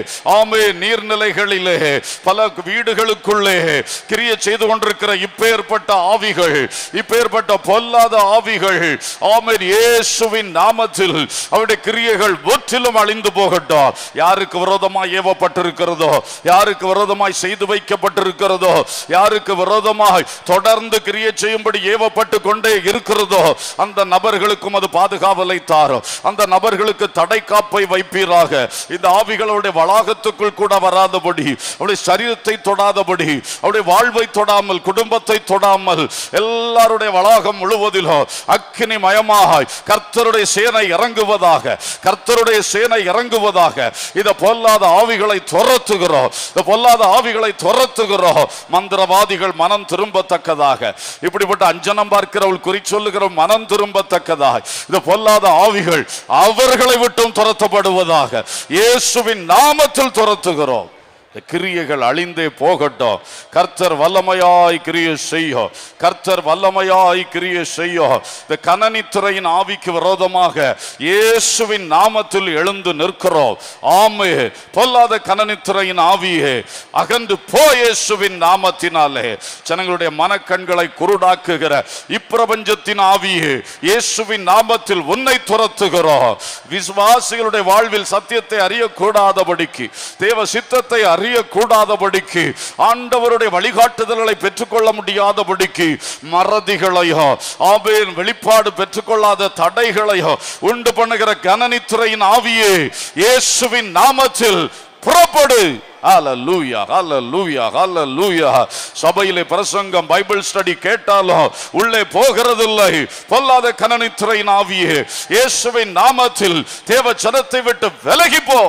ஆமே நீர்நிலைகளிலே பல வீடுகளுக்குள்ளே கிரிய செய்து கொண்டிருக்கிற இப்பேற்பட்ட ஆவிகள் இப்பேற்பட்ட பொல்லாத ஆவிகள் ஆமென் இயேசுவின் நாமத்தில் அவருடைய கிரியைகள் முற்றிலும் அழிந்து போகட்டும் யாருக்கு விரோதமாய் ஏவப்பட்டிருக்கிறதோ யாருக்கு விரோதமாய் செய்து வைக்கப்பட்டிருக்கிறதோ யாருக்கு விரோதமாய் தொடர்ந்து கிரியை செய்யும்படி ஏவப்பட்டு கொண்டே இருக்கிறதோ அந்த நபர்களுக்கும் அது பாதுகாவலை தாரும் அந்த நபர்களுக்கு தடை காப்பை வைப்பீராக இந்த ஆவிகளுடைய வளாகத்துக்குள் கூட வராதபடி அவருடைய சரீரத்தை தொடாதபடி அவருடைய வாழ்வை தொடாமல் குடும்பத்தை தொடாமல் எல்லாருடைய வளாகம் முழுவதிலும் அக்கினி மயமாய் கர்த்தருடைய சேனை இறங்குவதாக கர்த்தருடைய சேனை இறங்குவதாக இத பொல்லாத ஆவிகளை துரத்துகிறோம் இந்த பொல்லாத ஆவிகளை துரத்துகிறோம் மந்திரவாதிகள் மனம் திரும்பத்தக்கதாக இப்படிப்பட்ட அஞ்சனம் பார்க்கிறவள் குறி சொல்லுகிற மனம் திரும்பத்தக்கதாக இந்த பொல்லாத ஆவிகள் அவர்களை விட்டும் துரத்தப்படுவதாக இயேசுவின் நாமத்தில் துரத்துகிறோம் இந்த கிரியைகள் அழிந்தே போகட்டும் கர்த்தர் வல்லமையாய் கிரியை செய்யும் கர்த்தர் வல்லமையாய் கிரியை செய்யும் இந்த கனனித்துறையின் ஆவிக்கு விரோதமாக இயேசுவின் நாமத்தில் எழுந்து நிற்கிறோம் ஆமே பொல்லாத கனனித்துறையின் ஆவியே அகன்று போ இயேசுவின் நாமத்தினாலே ஜனங்களுடைய மனக்கண்களை குருடாக்குகிற இப்பிரபஞ்சத்தின் ஆவியே இயேசுவின் நாமத்தில் உன்னை துரத்துகிறோம் விசுவாசிகளுடைய வாழ்வில் சத்தியத்தை அறியக்கூடாதபடிக்கு தேவ சித்தத்தை அறியக்கூடாதபடிக்கு ஆண்டவருடைய வழிகாட்டுதல்களை பெற்றுக்கொள்ள முடியாதபடிக்கு மறதிகளையோ ஆபேன் வெளிப்பாடு பெற்றுக்கொள்ளாத தடைகளையோ உண்டு பண்ணுகிற கனனித்துறையின் ஆவியே இயேசுவின் நாமத்தில் புறப்படு ஹalleluya ஹalleluya ஹalleluya சபையிலே பிரசங்கம் பைபிள் ஸ்டடி கேட்டாலும் உள்ளே போகிறதில்லை பொல்லாத கனனித்துறையின் ஆவியே இயேசுவின் நாமத்தில் தேவ ஜனத்தை விட்டு விலகி போ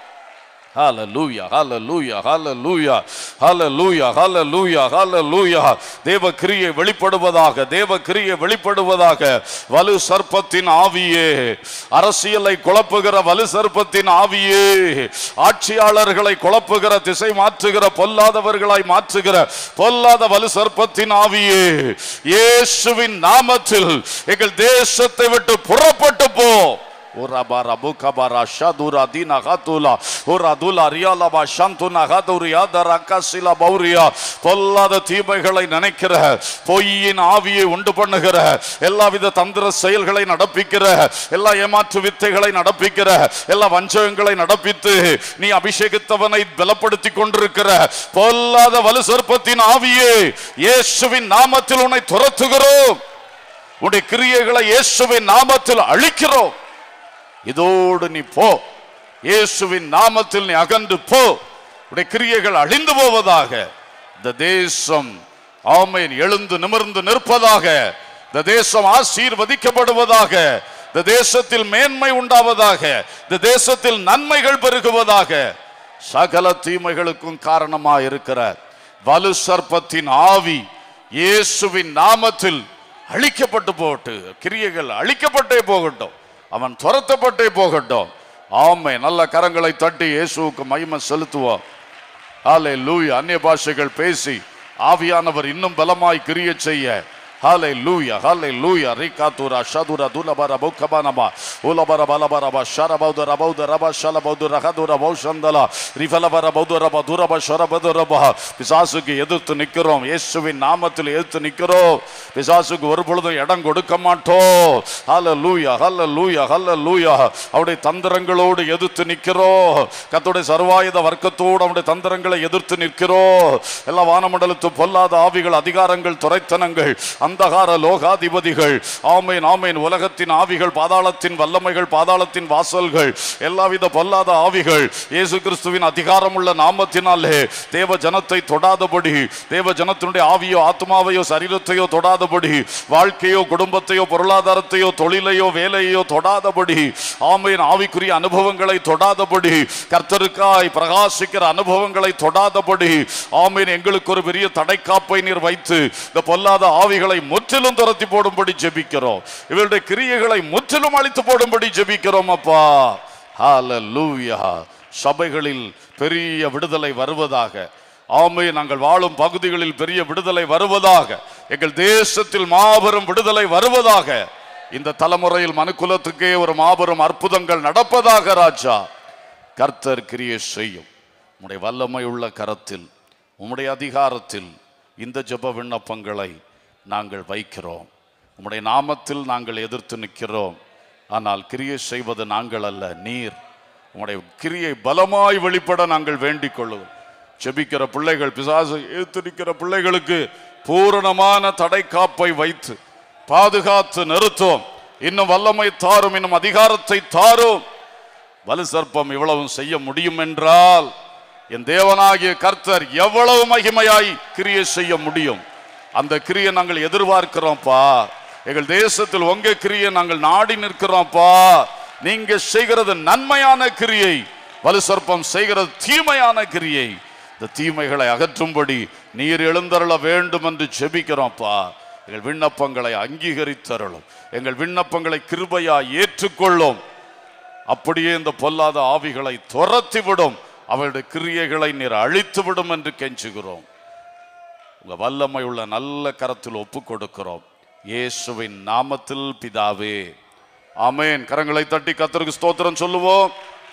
ஹalleluya ஹalleluya ஹalleluya ஹalleluya ஹalleluya ஹalleluya தேவ கிரியை வெளிப்படுவதாக தேவ கிரியை வெளிப்படுவதாக வலு சர்ப்பத்தின் ஆவியே அரசியலை குழப்புகிற வலு சர்ப்பத்தின் ஆவியே ஆட்சியாளர்களை குழப்புகிற திசை மாற்றுகிற பொல்லாதவர்களாய் மாற்றுகிற பொல்லாத வலு சர்ப்பத்தின் ஆவியே இயேசுவின் நாமத்தில் எங்கள் தேசத்தை விட்டு புறப்பட்டு போ Urabara bukabara shadura dina hatula uradula riala ba shantuna haduria darakasila bauria பொல்லாத தீமைகளை நினைக்கிற பொய்யின் ஆவியை உண்டு பண்ணுகிற எல்லாவித தந்திர செயல்களை நடப்பிக்கிற எல்லா ஏமாற்று வித்தைகளை நடப்பிக்கிற எல்லா வஞ்சகங்களை நடப்பித்து நீ அபிஷேகித்தவனை பலப்படுத்தி கொண்டிருக்கிற பொல்லாத வலு சர்ப்பத்தின் ஆவியே இயேசுவின் நாமத்தில் உன்னை துரத்துகிறோம் உன்னுடைய கிரியைகளை இயேசுவின் நாமத்தில் அழிக்கிறோம் இதோடு நீ போ இயேசுவின் நாமத்தில் நீ அகன்று போ உடைய கிரியைகள் அழிந்து போவதாக இந்த தேசம் ஆமையின் எழுந்து நிமிர்ந்து நிற்பதாக இந்த தேசம் ஆசீர்வதிக்கப்படுவதாக இந்த தேசத்தில் மேன்மை உண்டாவதாக இந்த தேசத்தில் நன்மைகள் பெருகுவதாக சகல தீமைகளுக்கும் காரணமா இருக்கிற வலு சர்ப்பத்தின் ஆவி இயேசுவின் நாமத்தில் அழிக்கப்பட்டு போகட்டு கிரியைகள் அழிக்கப்பட்டே போகட்டும் அவன் துரத்தப்பட்டே போகட்டும் ஆமை நல்ல கரங்களை தட்டி இயேசுவுக்கு மகிமை செலுத்துவோம் ஹாலே லூயா அந்நிய பாஷைகள் பேசி ஆவியானவர் இன்னும் பலமாய் கிரிய செய்ய ஹாலே லூயா ஹாலே லூயா ரிகாத்துரா ஷதுரா துலபர பௌக்கபானமா உலபர பலபரப ஷரபௌத ரபௌத ரப ஷலபௌது ரகதுர பௌஷந்தலா ரிஃபலபர பௌது ரப துரப ஷரபது ரப பிசாசுக்கு எதிர்த்து நிற்கிறோம் இயேசுவின் நாமத்தில் எதிர்த்து நிற்கிறோம் பிசாசுக்கு ஒரு பொழுதும் இடம் கொடுக்க மாட்டோம் ஹல்ல லூயா ஹல்ல லூயா ஹல்ல லூயா அவருடைய தந்திரங்களோடு எதிர்த்து நிற்கிறோம் கத்தோடைய சர்வாயுத வர்க்கத்தோடு அவருடைய தந்திரங்களை எதிர்த்து நிற்கிறோம் எல்லா வானமண்டலத்து பொல்லாத ஆவிகள் அதிகாரங்கள் துறைத்தனங்கள் அந்தகார லோகாதிபதிகள் ஆமேன் ஆமேன் உலகத்தின் ஆவிகள் பாதாளத்தின் வல்லமைகள் பாதாளத்தின் வாசல்கள் எல்லாவித பொல்லாத ஆவிகள் இயேசு கிறிஸ்துவின் அதிகாரமுள்ள நாமத்தினாலே தேவ ஜனத்தை தொடாதபடி தேவ ஜனத்தினுடைய ஆவியோ ஆத்மாவையோ சரீரத்தையோ தொடாதபடி வாழ்க்கையோ குடும்பத்தையோ பொருளாதாரத்தையோ தொழிலையோ வேலையோ தொடாதபடி ஆமையின் ஆவிக்குரிய அனுபவங்களை தொடாதபடி கர்த்தருக்காய் பிரகாசிக்கிற அனுபவங்களை தொடாதபடி ஆமீன் எங்களுக்கு ஒரு பெரிய தடைக்காப்பை நீர் வைத்து இந்த பொல்லாத ஆவிகளை முற்றிலும் துரத்தி போடும்படி ஜெபிக்கிறோம் இவருடைய கிரியைகளை முற்றிலும் அழித்து போடும்படி ஜெபிக்கிறோம் அப்பா ஹalleluya சபைகளில் பெரிய விடுதலை வருவதாக ஆமை நாங்கள் வாழும் பகுதிகளில் பெரிய விடுதலை வருவதாக எங்கள் தேசத்தில் மாபெரும் விடுதலை வருவதாக இந்த தலைமுறையில் மனுக்குலத்துக்கே ஒரு மாபெரும் அற்புதங்கள் நடப்பதாக ராஜா கர்த்தர் கிரியை செய்யும் உம்முடைய வல்லமை உள்ள கரத்தில் உம்முடைய அதிகாரத்தில் இந்த ஜெப விண்ணப்பங்களை நாங்கள் வைக்கிறோம் உம்முடைய நாமத்தில் நாங்கள் எதிர்த்து நிற்கிறோம் ஆனால் கிரியை செய்வது நாங்கள் அல்ல நீர் உம்முடைய கிரியை பலமாய் வெளிப்பட நாங்கள் வேண்டிக் கொள்ளுவோம் செபிக்கிற பிள்ளைகள் பிசாசு ஏத்து நிற்கிற பிள்ளைகளுக்கு பூரணமான தடை காப்பை வைத்து பாதுகாத்து நிறுத்தும் இன்னும் வல்லமை தாரும் இன்னும் அதிகாரத்தை தாரும் வலு சர்ப்பம் இவ்வளவும் செய்ய முடியும் என்றால் என் தேவனாகிய கர்த்தர் எவ்வளவு மகிமையாய் கிரியை செய்ய முடியும் அந்த கிரியை நாங்கள் எதிர்பார்க்கிறோம்ப்பா எங்கள் தேசத்தில் உங்க கிரியை நாங்கள் நாடி நிற்கிறோம்ப்பா நீங்க செய்கிறது நன்மையான கிரியை வலு சர்ப்பம் செய்கிறது தீமையான கிரியை இந்த தீமைகளை அகற்றும்படி நீர் எழுந்தருள வேண்டும் என்று செபிக்கிறோம்ப்பா எங்கள் விண்ணப்பங்களை அங்கீகரித்தருளும் எங்கள் விண்ணப்பங்களை கிருபையா ஏற்றுக்கொள்ளும் அப்படியே இந்த பொல்லாத ஆவிகளை துரத்தி விடும் அவருடைய கிரியைகளை நீர் அழித்து விடும் என்று கெஞ்சுகிறோம் உங்க வல்லமை உள்ள நல்ல கரத்தில் ஒப்பு கொடுக்கிறோம் இயேசுவின் நாமத்தில் பிதாவே ஆமென் கரங்களை தட்டி கத்தருக்கு ஸ்தோத்திரம் சொல்லுவோம்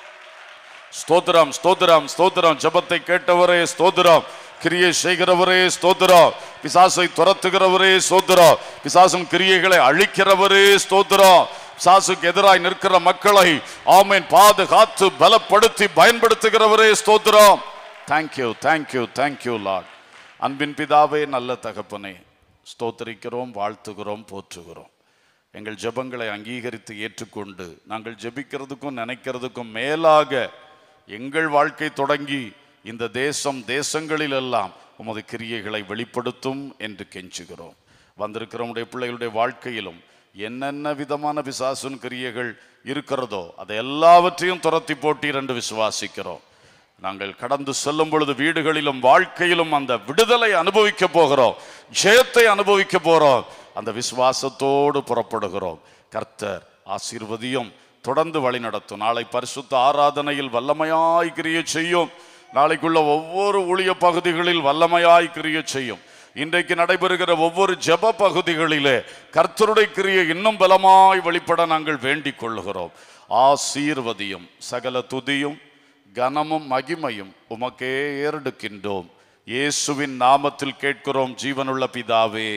ஸ்தோத்திரம் ஸ்தோத்திரம் ஸ்தோத்திரம் ஜெபத்தை கேட்டவரே ஸ்தோத்திரம் கிரியை செய்கிறவரே ஸ்தோத்திரம் பிசாசை துரத்துகிறவரே ஸ்தோத்திரம் பிசாசும் கிரியைகளை அழிக்கிறவரே ஸ்தோத்திரம் பிசாசுக்கு எதிராய் நிற்கிற மக்களை ஆமேன் பாதுகாத்து பலப்படுத்தி பயன்படுத்துகிறவரே ஸ்தோத்திரம் தேங்க்யூ தேங்க்யூ தேங்க்யூ லார்ட் அன்பின் பிதாவே நல்ல தகப்பனே ஸ்தோத்தரிக்கிறோம் வாழ்த்துகிறோம் போற்றுகிறோம் எங்கள் ஜெபங்களை அங்கீகரித்து ஏற்றுக்கொண்டு நாங்கள் ஜெபிக்கிறதுக்கும் நினைக்கிறதுக்கும் மேலாக எங்கள் வாழ்க்கை தொடங்கி இந்த தேசம் தேசங்களில் எல்லாம் உமது கிரியைகளை வெளிப்படுத்தும் என்று கெஞ்சுகிறோம் வந்திருக்கிற உடைய பிள்ளைகளுடைய வாழ்க்கையிலும் என்னென்ன விதமான பிசாசுன் கிரியைகள் இருக்கிறதோ அதை எல்லாவற்றையும் துரத்தி போட்டீர் என்று விசுவாசிக்கிறோம் நாங்கள் கடந்து செல்லும் பொழுது வீடுகளிலும் வாழ்க்கையிலும் அந்த விடுதலை அனுபவிக்க போகிறோம் ஜெயத்தை அனுபவிக்க போறோம் அந்த விசுவாசத்தோடு புறப்படுகிறோம் கர்த்தர் ஆசீர்வதியும் தொடர்ந்து வழி நடத்தும் நாளை பரிசுத்த ஆராதனையில் வல்லமையாய் கிரியை செய்யும் நாளைக்குள்ள ஒவ்வொரு ஊழிய பகுதிகளில் வல்லமையாய் கிரியை செய்யும் இன்றைக்கு நடைபெறுகிற ஒவ்வொரு ஜெப பகுதிகளிலே கர்த்தருடைய கிரியை இன்னும் பலமாய் வெளிப்பட நாங்கள் வேண்டிக் கொள்ளுகிறோம் ஆசீர்வதியும் சகல துதியும் கனமும் மகிமையும் உமக்கே ஏறெடுக்கின்றோம் இயேசுவின் நாமத்தில் கேட்கிறோம் ஜீவனுள்ள பிதாவே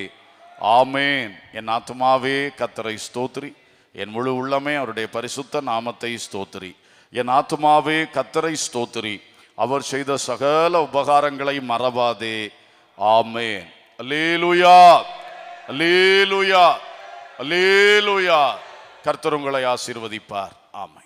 ஆமேன் என் ஆத்மாவே கத்தரை ஸ்தோத்திரி என் முழு உள்ளமே அவருடைய பரிசுத்த நாமத்தை ஸ்தோத்திரி என் ஆத்மாவே கத்தரை ஸ்தோத்திரி அவர் செய்த சகல உபகாரங்களை மறவாதே ஆமேன் அல்லேலூயா அல்லேலூயா அல்லேலூயா கர்த்தர் உங்களை ஆசீர்வதிப்பார் ஆமென்